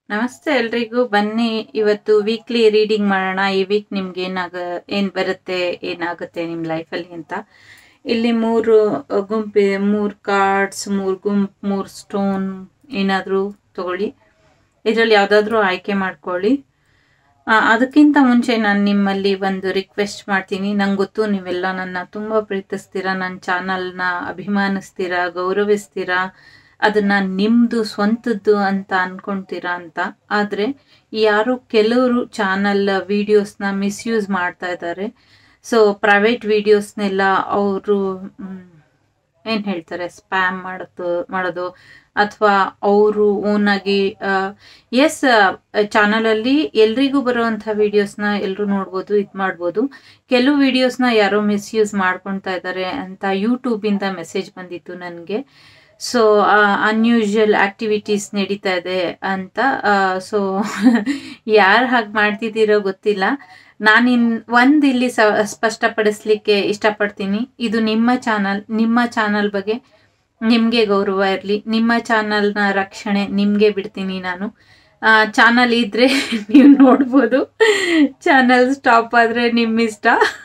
ನಮಸ್ತೆ ಎಲ್ರಿಗೂ ಬನ್ನಿ ಇವತ್ತು ವೀಕ್ಲಿ ರೀಡಿಂಗ್ ಮಾಡೋಣ ಈ ವೀಕ್ ನಿಮ್ಗೆ ಏನಾಗ ಏನ್ ಬರುತ್ತೆ ಏನಾಗುತ್ತೆ ನಿಮ್ ಲೈಫಲ್ಲಿ ಅಂತ ಇಲ್ಲಿ ಮೂರು ಗುಂಪಿ ಮೂರು ಕಾರ್ಡ್ಸ್ ಮೂರು ಗುಂಪ್ ಮೂರು ಸ್ಟೋನ್ ಏನಾದರೂ ತಗೊಳ್ಳಿ ಇದರಲ್ಲಿ ಯಾವುದಾದ್ರೂ ಆಯ್ಕೆ ಮಾಡ್ಕೊಳ್ಳಿ ಆ, ಅದಕ್ಕಿಂತ ಮುಂಚೆ ನಾನು ನಿಮ್ಮಲ್ಲಿ ಒಂದು ರಿಕ್ವೆಸ್ಟ್ ಮಾಡ್ತೀನಿ ನಂಗೆ ಗೊತ್ತು ನೀವೆಲ್ಲ ನನ್ನ ತುಂಬ ಪ್ರೀತಿಸ್ತೀರಾ ನನ್ನ ಚಾನಲ್ನ ಅಭಿಮಾನಿಸ್ತೀರಾ ಗೌರವಿಸ್ತೀರಾ ಅದನ್ನ ನಿಮ್ಮದು ಸ್ವಂತದ್ದು ಅಂತ ಅನ್ಕೊಂತೀರಾ ಅಂತ ಆದರೆ ಯಾರು ಕೆಲವರು ಚಾನಲ್ ವಿಡಿಯೋಸ್ನ ಮಿಸ್ಯೂಸ್ ಮಾಡ್ತಾ ಇದ್ದಾರೆ ಸೊ ಪ್ರೈವೇಟ್ ವಿಡಿಯೋಸ್ನೆಲ್ಲ ಅವರು ಏನು ಹೇಳ್ತಾರೆ ಸ್ಪ್ಯಾಮ್ ಮಾಡೋದು ಮಾಡೋದು ಅಥವಾ ಅವರು ಓನಾಗಿ ಎಸ್ ಚಾನಲಲ್ಲಿ ಎಲ್ರಿಗೂ ಬರುವಂಥ ವಿಡಿಯೋಸ್ನ ಎಲ್ಲರೂ ನೋಡ್ಬೋದು ಇದು ಮಾಡ್ಬೋದು ಕೆಲವು ವಿಡಿಯೋಸ್ನ ಯಾರೋ ಮಿಸ್ಯೂಸ್ ಮಾಡ್ಕೊಳ್ತಾ ಇದ್ದಾರೆ ಅಂತ ಯೂಟ್ಯೂಬಿಂದ ಮೆಸೇಜ್ ಬಂದಿತ್ತು ನನಗೆ ಸೊ ಅನ್ಯೂಶುವಲ್ ಆಕ್ಟಿವಿಟೀಸ್ ನಡೀತಾ ಇದೆ ಅಂತ ಸೊ ಯಾರು ಹಾಗೆ ಮಾಡ್ತಿದ್ದೀರೋ ಗೊತ್ತಿಲ್ಲ ನಾನಿನ್ ಒಂದು ಇಲ್ಲಿ ಸ ಸ್ಪಷ್ಟಪಡಿಸ್ಲಿಕ್ಕೆ ಇಷ್ಟಪಡ್ತೀನಿ ಇದು ನಿಮ್ಮ ಚಾನಲ್ ನಿಮ್ಮ ಚಾನಲ್ ಬಗ್ಗೆ ನಿಮಗೆ ಗೌರವ ಇರಲಿ ನಿಮ್ಮ ಚಾನಲ್ನ ರಕ್ಷಣೆ ನಿಮಗೆ ಬಿಡ್ತೀನಿ ನಾನು ಚಾನಲ್ ಇದ್ರೆ ನೀವು ನೋಡ್ಬೋದು ಚಾನಲ್ ಸ್ಟಾಪ್ ಆದರೆ ನಿಮ್ಮ ಇಷ್ಟ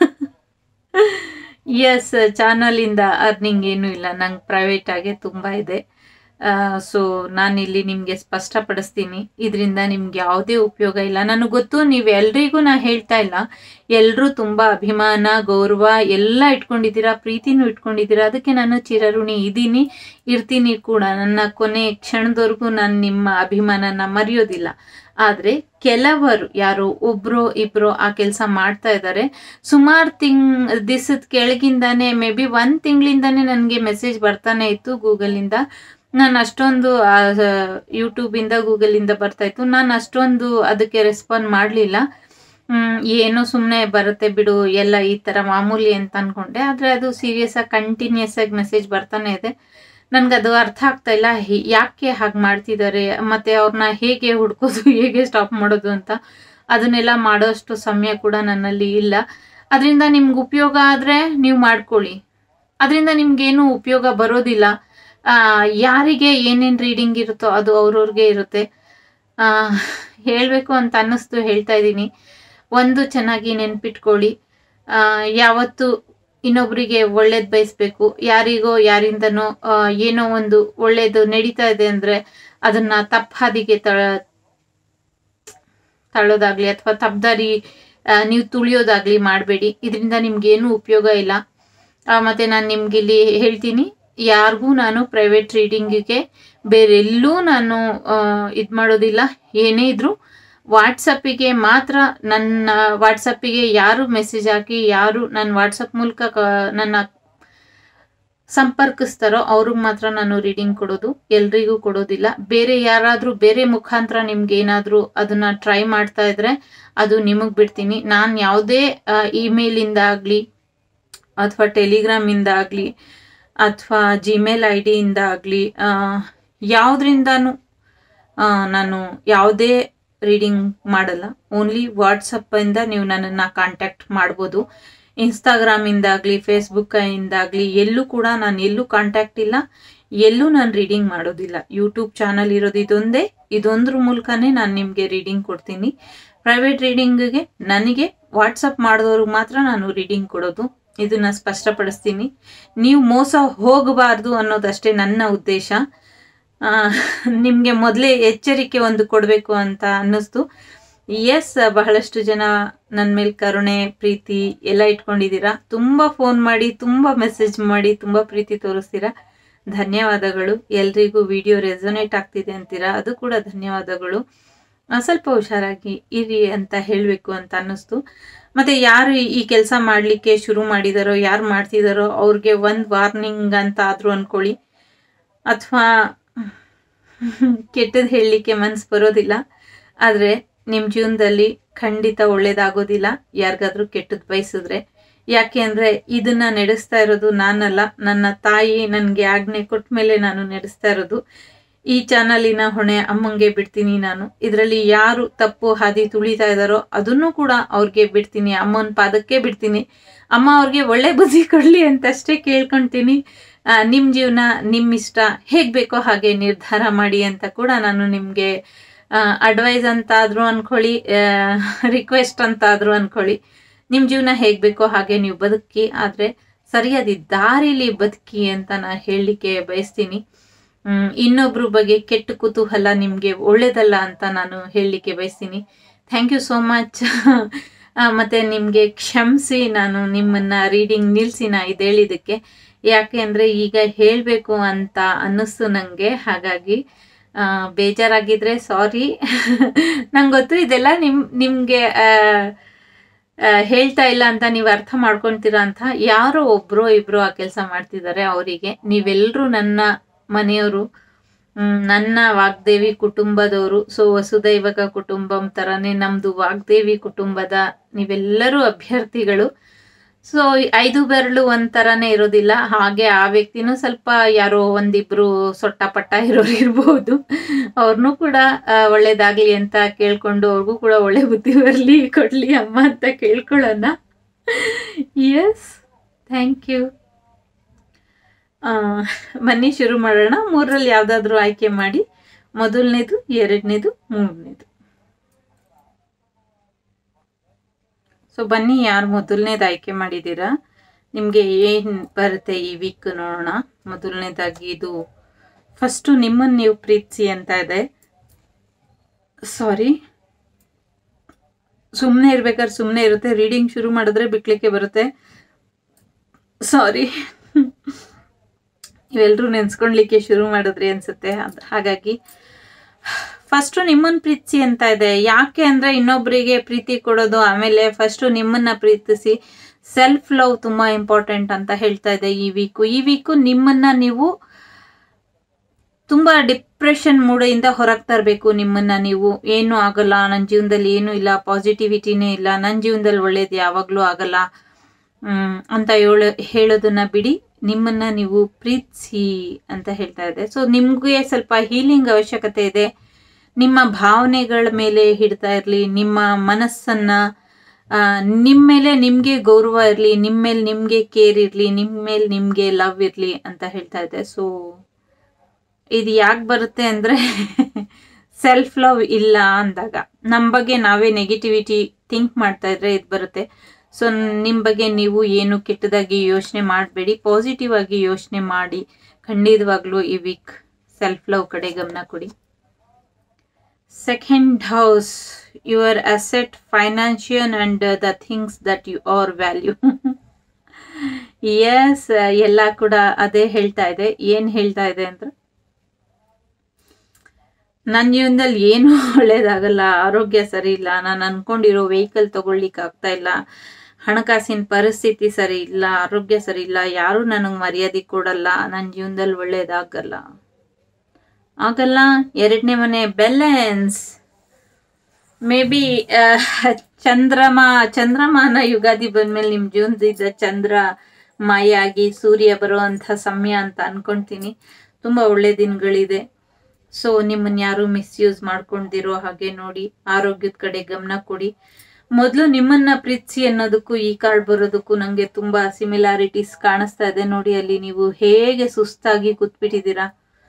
ಎಸ್ ಚಾನಲಿಂದ ಅರ್ನಿಂಗ್ ಏನೂ ಇಲ್ಲ ನಂಗೆ ಪ್ರೈವೇಟ್ ಆಗಿ ತುಂಬ ಇದೆ ಸೊ ನಾನಿಲ್ಲಿ ನಿಮಗೆ ಸ್ಪಷ್ಟಪಡಿಸ್ತೀನಿ ಇದರಿಂದ ನಿಮ್ಗೆ ಯಾವುದೇ ಉಪಯೋಗ ಇಲ್ಲ ನನಗೆ ಗೊತ್ತು ನೀವು ಎಲ್ರಿಗೂ ನಾ ಹೇಳ್ತಾ ಇಲ್ಲ ಎಲ್ಲರೂ ತುಂಬ ಅಭಿಮಾನ ಗೌರವ ಎಲ್ಲ ಇಟ್ಕೊಂಡಿದ್ದೀರಾ ಪ್ರೀತಿನೂ ಇಟ್ಕೊಂಡಿದ್ದೀರಾ ಅದಕ್ಕೆ ನಾನು ಚಿರಋಣಿ ಇದ್ದೀನಿ ಇರ್ತೀನಿ ಕೂಡ ನನ್ನ ಕೊನೆ ಕ್ಷಣದವರೆಗೂ ನಾನು ನಿಮ್ಮ ಅಭಿಮಾನನ ಮರೆಯೋದಿಲ್ಲ ಆದರೆ ಕೆಲವರು ಯಾರೋ ಒಬ್ರೋ ಇಬ್ರೋ ಆ ಕೆಲಸ ಮಾಡ್ತಾ ಇದ್ದಾರೆ ಸುಮಾರು ತಿಂಗ್ ದಿವಸದ ಕೆಳಗಿಂದಾನೆ ಮೇ ಬಿ ಒಂದು ತಿಂಗಳಿಂದಾನೇ ನನಗೆ ಮೆಸೇಜ್ ಬರ್ತಾನೆ ಇತ್ತು ಗೂಗಲಿಂದ ನಾನು ಅಷ್ಟೊಂದು ಯೂಟ್ಯೂಬಿಂದ ಗೂಗಲಿಂದ ಬರ್ತಾ ಇತ್ತು ನಾನು ಅಷ್ಟೊಂದು ಅದಕ್ಕೆ ರೆಸ್ಪಾಂಡ್ ಮಾಡಲಿಲ್ಲ ಏನೋ ಸುಮ್ಮನೆ ಬರುತ್ತೆ ಬಿಡು ಎಲ್ಲ ಈ ಥರ ಮಾಮೂಲಿ ಅಂತ ಅಂದ್ಕೊಂಡೆ ಆದರೆ ಅದು ಸೀರಿಯಸ್ ಆಗಿ ಕಂಟಿನ್ಯೂಸ್ ಆಗಿ ಮೆಸೇಜ್ ಬರ್ತಾನೆ ಇದೆ ನನಗೆ ಅದು ಅರ್ಥ ಆಗ್ತಾ ಇಲ್ಲ ಹಿ- ಯಾಕೆ ಹಾಗೆ ಮಾಡ್ತಿದ್ದಾರೆ ಮತ್ತು ಅವ್ರನ್ನ ಹೇಗೆ ಹುಡ್ಕೋದು ಹೇಗೆ ಸ್ಟಾಪ್ ಮಾಡೋದು ಅಂತ ಅದನ್ನೆಲ್ಲ ಮಾಡೋಷ್ಟು ಸಮಯ ಕೂಡ ನನ್ನಲ್ಲಿ ಇಲ್ಲ ಅದರಿಂದ ನಿಮ್ಗೆ ಉಪಯೋಗ ಆದರೆ ನೀವು ಮಾಡ್ಕೊಳ್ಳಿ ಅದರಿಂದ ನಿಮ್ಗೇನು ಉಪಯೋಗ ಬರೋದಿಲ್ಲ ಆ, ಯಾರಿಗೆ ಏನೇನು ರೀಡಿಂಗ್ ಇರುತ್ತೋ ಅದು ಅವ್ರವ್ರಿಗೆ ಇರುತ್ತೆ ಹೇಳಬೇಕು ಅಂತ ಅನ್ನಿಸ್ತು ಹೇಳ್ತಾ ಇದ್ದೀನಿ ಒಂದು ಚೆನ್ನಾಗಿ ನೆನ್ಪಿಟ್ಕೊಳ್ಳಿ ಆ, ಯಾವತ್ತು ಇನ್ನೊಬ್ರಿಗೆ ಒಳ್ಳೇದು ಬಯಸ್ಬೇಕು ಯಾರಿಗೋ ಯಾರಿಂದನೋ ಆ, ಏನೋ ಒಂದು ಒಳ್ಳೇದು ನಡೀತಾ ಇದೆ ಅಂದರೆ ಅದನ್ನ ತಪ್ಪ ಹಾದಿಗೆ ತಳ ತಳ್ಳೋದಾಗ್ಲಿ ಅಥವಾ ತಪ್ಪದಾರಿ ನೀವು ತುಳಿಯೋದಾಗ್ಲಿ ಮಾಡಬೇಡಿ ಇದರಿಂದ ನಿಮ್ಗೇನು ಉಪಯೋಗ ಇಲ್ಲ ಆ, ಮತ್ತೆ ನಾನು ನಿಮ್ಗೆ ಇಲ್ಲಿ ಹೇಳ್ತೀನಿ ಯಾರಿಗೂ ನಾನು ಪ್ರೈವೇಟ್ ರೀಡಿಂಗಿಗೆ ಬೇರೆಲ್ಲೂ ನಾನು ಇದು ಮಾಡೋದಿಲ್ಲ ಏನೇ ಇದ್ರೂ ವಾಟ್ಸಪ್ಪಿಗೆ ಮಾತ್ರ ನನ್ನ ವಾಟ್ಸಪ್ಪಿಗೆ ಯಾರು ಮೆಸೇಜ್ ಹಾಕಿ ಯಾರು ನನ್ನ ವಾಟ್ಸಪ್ ಮೂಲಕ ಕ- ನನ್ನ ಸಂಪರ್ಕಿಸ್ತಾರೋ ಅವ್ರಿಗೆ ಮಾತ್ರ ನಾನು ರೀಡಿಂಗ್ ಕೊಡೋದು ಎಲ್ರಿಗೂ ಕೊಡೋದಿಲ್ಲ ಬೇರೆ ಯಾರಾದರೂ ಬೇರೆ ಮುಖಾಂತರ ನಿಮ್ಗೆ ಏನಾದರೂ ಅದನ್ನ ಟ್ರೈ ಮಾಡ್ತಾ ಇದ್ರೆ ಅದು ನಿಮಗೆ ಬಿಡ್ತೀನಿ ನಾನು ಯಾವುದೇ ಇಮೇಲಿಂದ ಆಗಲಿ ಅಥವಾ ಟೆಲಿಗ್ರಾಮಿಂದ ಆಗಲಿ ಅಥವಾ ಜಿಮೇಲ್ ಐ ಡಿಯಿಂದ ಆಗಲಿ ಯಾವುದ್ರಿಂದನೂ ನಾನು ಯಾವುದೇ ರೀಡಿಂಗ್ ಮಾಡಲ್ಲ ಓನ್ಲಿ ವಾಟ್ಸಪ್ಪಿಂದ ನೀವು ನನ್ನನ್ನು ಕಾಂಟ್ಯಾಕ್ಟ್ ಮಾಡ್ಬೋದು ಇನ್ಸ್ಟಾಗ್ರಾಮಿಂದಾಗಲಿ ಫೇಸ್ಬುಕ್ಕಿಂದಾಗಲಿ ಎಲ್ಲೂ ಕೂಡ ನಾನು ಎಲ್ಲೂ ಕಾಂಟ್ಯಾಕ್ಟ್ ಇಲ್ಲ ಎಲ್ಲೂ ನಾನು ರೀಡಿಂಗ್ ಮಾಡೋದಿಲ್ಲ ಯೂಟ್ಯೂಬ್ ಚಾನಲ್ ಇರೋದು ಇದೊಂದೇ ಇದೊಂದ್ರ ಮೂಲಕನೇ ನಾನು ನಿಮಗೆ ರೀಡಿಂಗ್ ಕೊಡ್ತೀನಿ ಪ್ರೈವೇಟ್ ರೀಡಿಂಗಿಗೆ ನನಗೆ ವಾಟ್ಸಪ್ ಮಾಡಿದವ್ರಿಗೆ ಮಾತ್ರ ನಾನು ರೀಡಿಂಗ್ ಕೊಡೋದು ಇದನ್ನ ಸ್ಪಷ್ಟಪಡಿಸ್ತೀನಿ ನೀವು ಮೋಸ ಹೋಗಬಾರ್ದು ಅನ್ನೋದಷ್ಟೇ ನನ್ನ ಉದ್ದೇಶ ನಿಮಗೆ ಮೊದಲೇ ಎಚ್ಚರಿಕೆ ಒಂದು ಕೊಡಬೇಕು ಅಂತ ಅನ್ನಿಸ್ತು ಎಸ್ ಬಹಳಷ್ಟು ಜನ ನನ್ನ ಮೇಲೆ ಕರುಣೆ ಪ್ರೀತಿ ಎಲ್ಲ ಇಟ್ಕೊಂಡಿದ್ದೀರಾ ತುಂಬ ಫೋನ್ ಮಾಡಿ ತುಂಬ ಮೆಸೇಜ್ ಮಾಡಿ ತುಂಬ ಪ್ರೀತಿ ತೋರಿಸ್ತೀರಾ ಧನ್ಯವಾದಗಳು ಎಲ್ರಿಗೂ ವಿಡಿಯೋ ರೆಸೊನೇಟ್ ಆಗ್ತಿದೆ ಅಂತೀರಾ ಅದು ಕೂಡ ಧನ್ಯವಾದಗಳು ಆ, ಸ್ವಲ್ಪ ಹುಷಾರಾಗಿ ಇರಿ ಅಂತ ಹೇಳಬೇಕು ಅಂತ ಅನ್ನಿಸ್ತು ಮತ್ತೆ ಯಾರು ಈ ಕೆಲಸ ಮಾಡಲಿಕ್ಕೆ ಶುರು ಮಾಡಿದಾರೋ ಯಾರು ಮಾಡ್ತಿದಾರೋ ಅವ್ರಿಗೆ ಒಂದು ವಾರ್ನಿಂಗ್ ಅಂತ ಆದರೂ ಅನ್ಕೊಳ್ಳಿ ಅಥವಾ ಕೆಟ್ಟದ್ದು ಹೇಳಲಿಕ್ಕೆ ಮನ್ಸು ಬರೋದಿಲ್ಲ ಆದರೆ ನಿಮ್ಮ ಜೀವನದಲ್ಲಿ ಖಂಡಿತ ಒಳ್ಳೇದಾಗೋದಿಲ್ಲ ಯಾರಿಗಾದ್ರೂ ಕೆಟ್ಟದ್ದು ಬಯಸಿದ್ರೆ ಯಾಕೆ ಅಂದರೆ ಇದನ್ನ ನಡೆಸ್ತಾ ಇರೋದು ನಾನಲ್ಲ ನನ್ನ ತಾಯಿ ನನಗೆ ಆಜ್ಞೆ ಕೊಟ್ಟ ಮೇಲೆ ನಾನು ನಡೆಸ್ತಾ ಇರೋದು ಈ ಚಾನಲಿನ ಹೊಣೆ ಅಮ್ಮಂಗೆ ಬಿಡ್ತೀನಿ ನಾನು ಇದರಲ್ಲಿ ಯಾರು ತಪ್ಪು ಹಾದಿ ತುಳಿತಾ ಇದ್ದಾರೋ ಅದನ್ನು ಕೂಡ ಅವ್ರಿಗೆ ಬಿಡ್ತೀನಿ ಅಮ್ಮನ ಪಾದಕ್ಕೆ ಬಿಡ್ತೀನಿ ಅಮ್ಮ ಅವ್ರಿಗೆ ಒಳ್ಳೆ ಬುದ್ಧಿ ಕೊಡಲಿ ಅಂತಷ್ಟೇ ಕೇಳ್ಕೊಳ್ತೀನಿ ನಿಮ್ಮ ಜೀವನ ನಿಮ್ಮ ಇಷ್ಟ ಹೇಗೆ ಬೇಕೋ ಹಾಗೆ ನಿರ್ಧಾರ ಮಾಡಿ ಅಂತ ಕೂಡ ನಾನು ನಿಮಗೆ ಅಡ್ವೈಸ್ ಅಂತಾದರೂ ಅನ್ಕೊಳ್ಳಿ ರಿಕ್ವೆಸ್ಟ್ ಅಂತಾದರೂ ಅನ್ಕೊಳ್ಳಿ ನಿಮ್ಮ ಜೀವನ ಹೇಗೆ ಬೇಕೋ ಹಾಗೆ ನೀವು ಬದುಕಿ ಆದರೆ ಸರಿಯಾದ ದಾರಿಲಿ ಬದುಕಿ ಅಂತ ನಾನು ಹೇಳಲಿಕ್ಕೆ ಬಯಸ್ತೀನಿ ಮ್, ಇನ್ನೊಬ್ರ ಬಗ್ಗೆ ಕೆಟ್ಟ ಕುತೂಹಲ ನಿಮಗೆ ಒಳ್ಳೇದಲ್ಲ ಅಂತ ನಾನು ಹೇಳಲಿಕ್ಕೆ ಬಯಸ್ತೀನಿ ಥ್ಯಾಂಕ್ ಯು ಸೋ ಮಚ್ ಮತ್ತು ನಿಮಗೆ ಕ್ಷಮಿಸಿ ನಾನು ನಿಮ್ಮನ್ನು ರೀಡಿಂಗ್ ನಿಲ್ಲಿಸಿ ನಾ ಇದು ಹೇಳಿದ್ದಕ್ಕೆ ಯಾಕೆ ಅಂದರೆ ಈಗ ಹೇಳಬೇಕು ಅಂತ ಅನ್ನಿಸ್ತು ನನಗೆ ಹಾಗಾಗಿ ಆ, ಬೇಜಾರಾಗಿದ್ರೆ ಸಾರಿ ನಂಗೆ ಗೊತ್ತು ಇದೆಲ್ಲ ನಿಮ್ ನಿಮಗೆ ಹೇಳ್ತಾ ಇಲ್ಲ ಅಂತ ನೀವು ಅರ್ಥ ಮಾಡ್ಕೊಳ್ತೀರಾ ಅಂತ ಯಾರೋ ಒಬ್ರೋ ಇಬ್ರೋ ಆ ಕೆಲಸ ಮಾಡ್ತಿದ್ದಾರೆ ಅವರಿಗೆ ನೀವೆಲ್ಲರೂ ನನ್ನ ಮನೆಯವರು ಮ್, ನನ್ನ ವಾಗ್ದೇವಿ ಕುಟುಂಬದವರು ಸೊ ವಸುದೈವಕ ಕುಟುಂಬಂ ಥರನೇ ನಮ್ಮದು ವಾಗ್ದೇವಿ ಕುಟುಂಬದ ನೀವೆಲ್ಲರೂ ಅಭ್ಯರ್ಥಿಗಳು ಸೊ ಐದು ಬೆರಳು ಒಂದ್ ಥರನೇ ಇರೋದಿಲ್ಲ ಹಾಗೆ ಆ ವ್ಯಕ್ತಿನೂ ಸ್ವಲ್ಪ ಯಾರೋ ಒಂದಿಬ್ರು ಸೊಟ್ಟ ಪಟ್ಟ ಇರೋರು ಇರ್ಬೋದು ಅವ್ರನ್ನೂ ಕೂಡ ಆ, ಒಳ್ಳೇದಾಗ್ಲಿ ಅಂತ ಕೇಳ್ಕೊಂಡು ಅವ್ರಿಗೂ ಕೂಡ ಒಳ್ಳೆ ಬುದ್ಧಿ ಬರಲಿ ಕೊಡ್ಲಿ ಅಮ್ಮ ಅಂತ ಕೇಳ್ಕೊಳ್ಳೋಣ ಎಸ್ ಥ್ಯಾಂಕ್ ಯು ಬನ್ನಿ ಶುರು ಮಾಡೋಣ ಮೂರರಲ್ಲಿ ಯಾವುದಾದ್ರೂ ಆಯ್ಕೆ ಮಾಡಿ ಮೊದಲನೇದು ಎರಡನೇದು ಮೂರನೇದು ಸೊ ಬನ್ನಿ ಯಾರು ಮೊದಲನೇದು ಆಯ್ಕೆ ಮಾಡಿದ್ದೀರಾ ನಿಮಗೆ ಏನು ಬರುತ್ತೆ ಈ ವೀಕ್ ನೋಡೋಣ ಮೊದಲನೇದಾಗಿ ಇದು ಫಸ್ಟು ನಿಮ್ಮನ್ನು ನೀವು ಪ್ರೀತಿಸಿ ಅಂತ ಇದೆ ಸಾರಿ ಸುಮ್ಮನೆ ಇರ್ಬೇಕಾದ್ರೆ ಸುಮ್ಮನೆ ಇರುತ್ತೆ ರೀಡಿಂಗ್ ಶುರು ಮಾಡಿದ್ರೆ ಬಿಡ್ಲಿಕ್ಕೆ ಬರುತ್ತೆ ಸಾರಿ ಇವೆಲ್ಲರೂ ನೆನ್ಸ್ಕೊಳ್ಲಿಕ್ಕೆ ಶುರು ಮಾಡಿದ್ರಿ ಅನ್ಸುತ್ತೆ ಅದ್- ಹಾಗಾಗಿ ಫಸ್ಟು ನಿಮ್ಮನ್ನ ಪ್ರೀತಿಸಿ ಅಂತ ಇದೆ ಯಾಕೆ ಅಂದ್ರೆ ಇನ್ನೊಬ್ಬರಿಗೆ ಪ್ರೀತಿ ಕೊಡೋದು ಆಮೇಲೆ ಫಸ್ಟು ನಿಮ್ಮನ್ನ ಪ್ರೀತಿಸಿ ಸೆಲ್ಫ್ ಲವ್ ತುಂಬಾ ಇಂಪಾರ್ಟೆಂಟ್ ಅಂತ ಹೇಳ್ತಾ ಇದೆ ಈ ವೀಕು ಈ ವೀಕು ನಿಮ್ಮನ್ನ ನೀವು ತುಂಬಾ ಡಿಪ್ರೆಷನ್ ಮೂಡೆಯಿಂದ ಹೊರಗೆ ತರಬೇಕು ನಿಮ್ಮನ್ನ ನೀವು ಏನೂ ಆಗಲ್ಲ ನನ್ನ ಜೀವನದಲ್ಲಿ ಏನೂ ಇಲ್ಲ ಪಾಸಿಟಿವಿಟಿನೇ ಇಲ್ಲ ನನ್ನ ಜೀವನದಲ್ಲಿ ಒಳ್ಳೇದು ಯಾವಾಗಲೂ ಆಗಲ್ಲ ಮ್, ಅಂತ ಹೇಳ ಹೇಳೋದನ್ನ ಬಿಡಿ ನಿಮ್ಮನ್ನ ನೀವು ಪ್ರೀತಿಸಿ ಅಂತ ಹೇಳ್ತಾ ಇದೆ ಸೊ ನಿಮ್ಗೆ ಸ್ವಲ್ಪ ಹೀಲಿಂಗ್ ಅವಶ್ಯಕತೆ ಇದೆ ನಿಮ್ಮ ಭಾವನೆಗಳ ಮೇಲೆ ಹಿಡ್ತಾ ಇರಲಿ ನಿಮ್ಮ ಮನಸ್ಸನ್ನ ಆ, ನಿಮ್ಮ ಮೇಲೆ ನಿಮಗೆ ಗೌರವ ಇರಲಿ ನಿಮ್ಮ ಮೇಲೆ ನಿಮಗೆ ಕೇರ್ ಇರಲಿ ನಿಮ್ಮ ಮೇಲೆ ನಿಮಗೆ ಲವ್ ಇರಲಿ ಅಂತ ಹೇಳ್ತಾ ಇದೆ ಸೊ ಇದು ಯಾಕೆ ಬರುತ್ತೆ ಅಂದರೆ ಸೆಲ್ಫ್ ಲವ್ ಇಲ್ಲ ಅಂದಾಗ ನಮ್ಮ ಬಗ್ಗೆ ನಾವೇ ನೆಗೆಟಿವಿಟಿ ಥಿಂಕ್ ಮಾಡ್ತಾ ಇದ್ರೆ ಇದು ಬರುತ್ತೆ ಸೊ ನಿಮ್ಮ ಬಗ್ಗೆ ನೀವು ಏನು ಕೆಟ್ಟದಾಗಿ ಯೋಚನೆ ಮಾಡಬೇಡಿ ಪಾಸಿಟಿವ್ ಆಗಿ ಯೋಚನೆ ಮಾಡಿ ಖಂಡಿತವಾಗ್ಲೂ ಈ ವೀಕ್ ಸೆಲ್ಫ್ ಲವ್ ಕಡೆ ಗಮನ ಕೊಡಿ second house your asset financial and the things that you are value yes ಎಲ್ಲ ಕೂಡ ಅದೇ ಹೇಳ್ತಾ ಇದೆ ಏನು ಹೇಳ್ತಾ ಇದೆ ಅಂದ್ರೆ ನನ್ನ ಜೀವನದಲ್ಲಿ ಏನೂ ಒಳ್ಳೇದಾಗಲ್ಲ ಆರೋಗ್ಯ ಸರಿ ಇಲ್ಲ ನಾನು ಅನ್ಕೊಂಡಿರೋ ವೆಹಿಕಲ್ ತಗೊಳ್ಲಿಕ್ಕೆ ಆಗ್ತಾ ಇಲ್ಲ ಹಣಕಾಸಿನ ಪರಿಸ್ಥಿತಿ ಸರಿ ಇಲ್ಲ ಆರೋಗ್ಯ ಸರಿ ಇಲ್ಲ ಯಾರು ನನಗೆ ಮರ್ಯಾದೆ ಕೊಡಲ್ಲ ನನ್ನ ಜೀವನದಲ್ಲಿ ಒಳ್ಳೇದಾಗಲ್ಲ ಆಗಲ್ಲ ಎರಡನೇ ಮನೆ ಬ್ಯಾಲೆನ್ಸ್ ಮೇ ಬಿ ಚಂದ್ರಮ ಚಂದ್ರಮಾನ ಯುಗಾದಿ ಬಂದ್ಮೇಲೆ ನಿಮ್ಮ ಜೀವನದಿಂದ ಚಂದ್ರ ಮಾಯ ಆಗಿ ಸೂರ್ಯ ಬರುವಂಥ ಸಮಯ ಅಂತ ಅನ್ಕೊಂತೀನಿ ತುಂಬ ಒಳ್ಳೆ ದಿನಗಳಿದೆ ಸೊ ನಿಮ್ಮನ್ನ ಯಾರು ಮಿಸ್ಯೂಸ್ ಮಾಡ್ಕೊಂಡಿರೋ ಹಾಗೆ ನೋಡಿ ಆರೋಗ್ಯದ ಕಡೆ ಗಮನ ಕೊಡಿ ಮೊದಲು ನಿಮ್ಮನ್ನ ಪ್ರೀತಿಸಿ ಅನ್ನೋದಕ್ಕೂ ಈ ಕಾರ್ಡ್ ಬರೋದಕ್ಕೂ ನಂಗೆ ತುಂಬಾ ಸಿಮಿಲಾರಿಟೀಸ್ ಕಾಣಿಸ್ತಾ ಇದೆ ನೋಡಿ ಅಲ್ಲಿ ನೀವು ಹೇಗೆ ಸುಸ್ತಾಗಿ ಕೂತ್ಬಿಟ್ಟಿದ್ದೀರಾ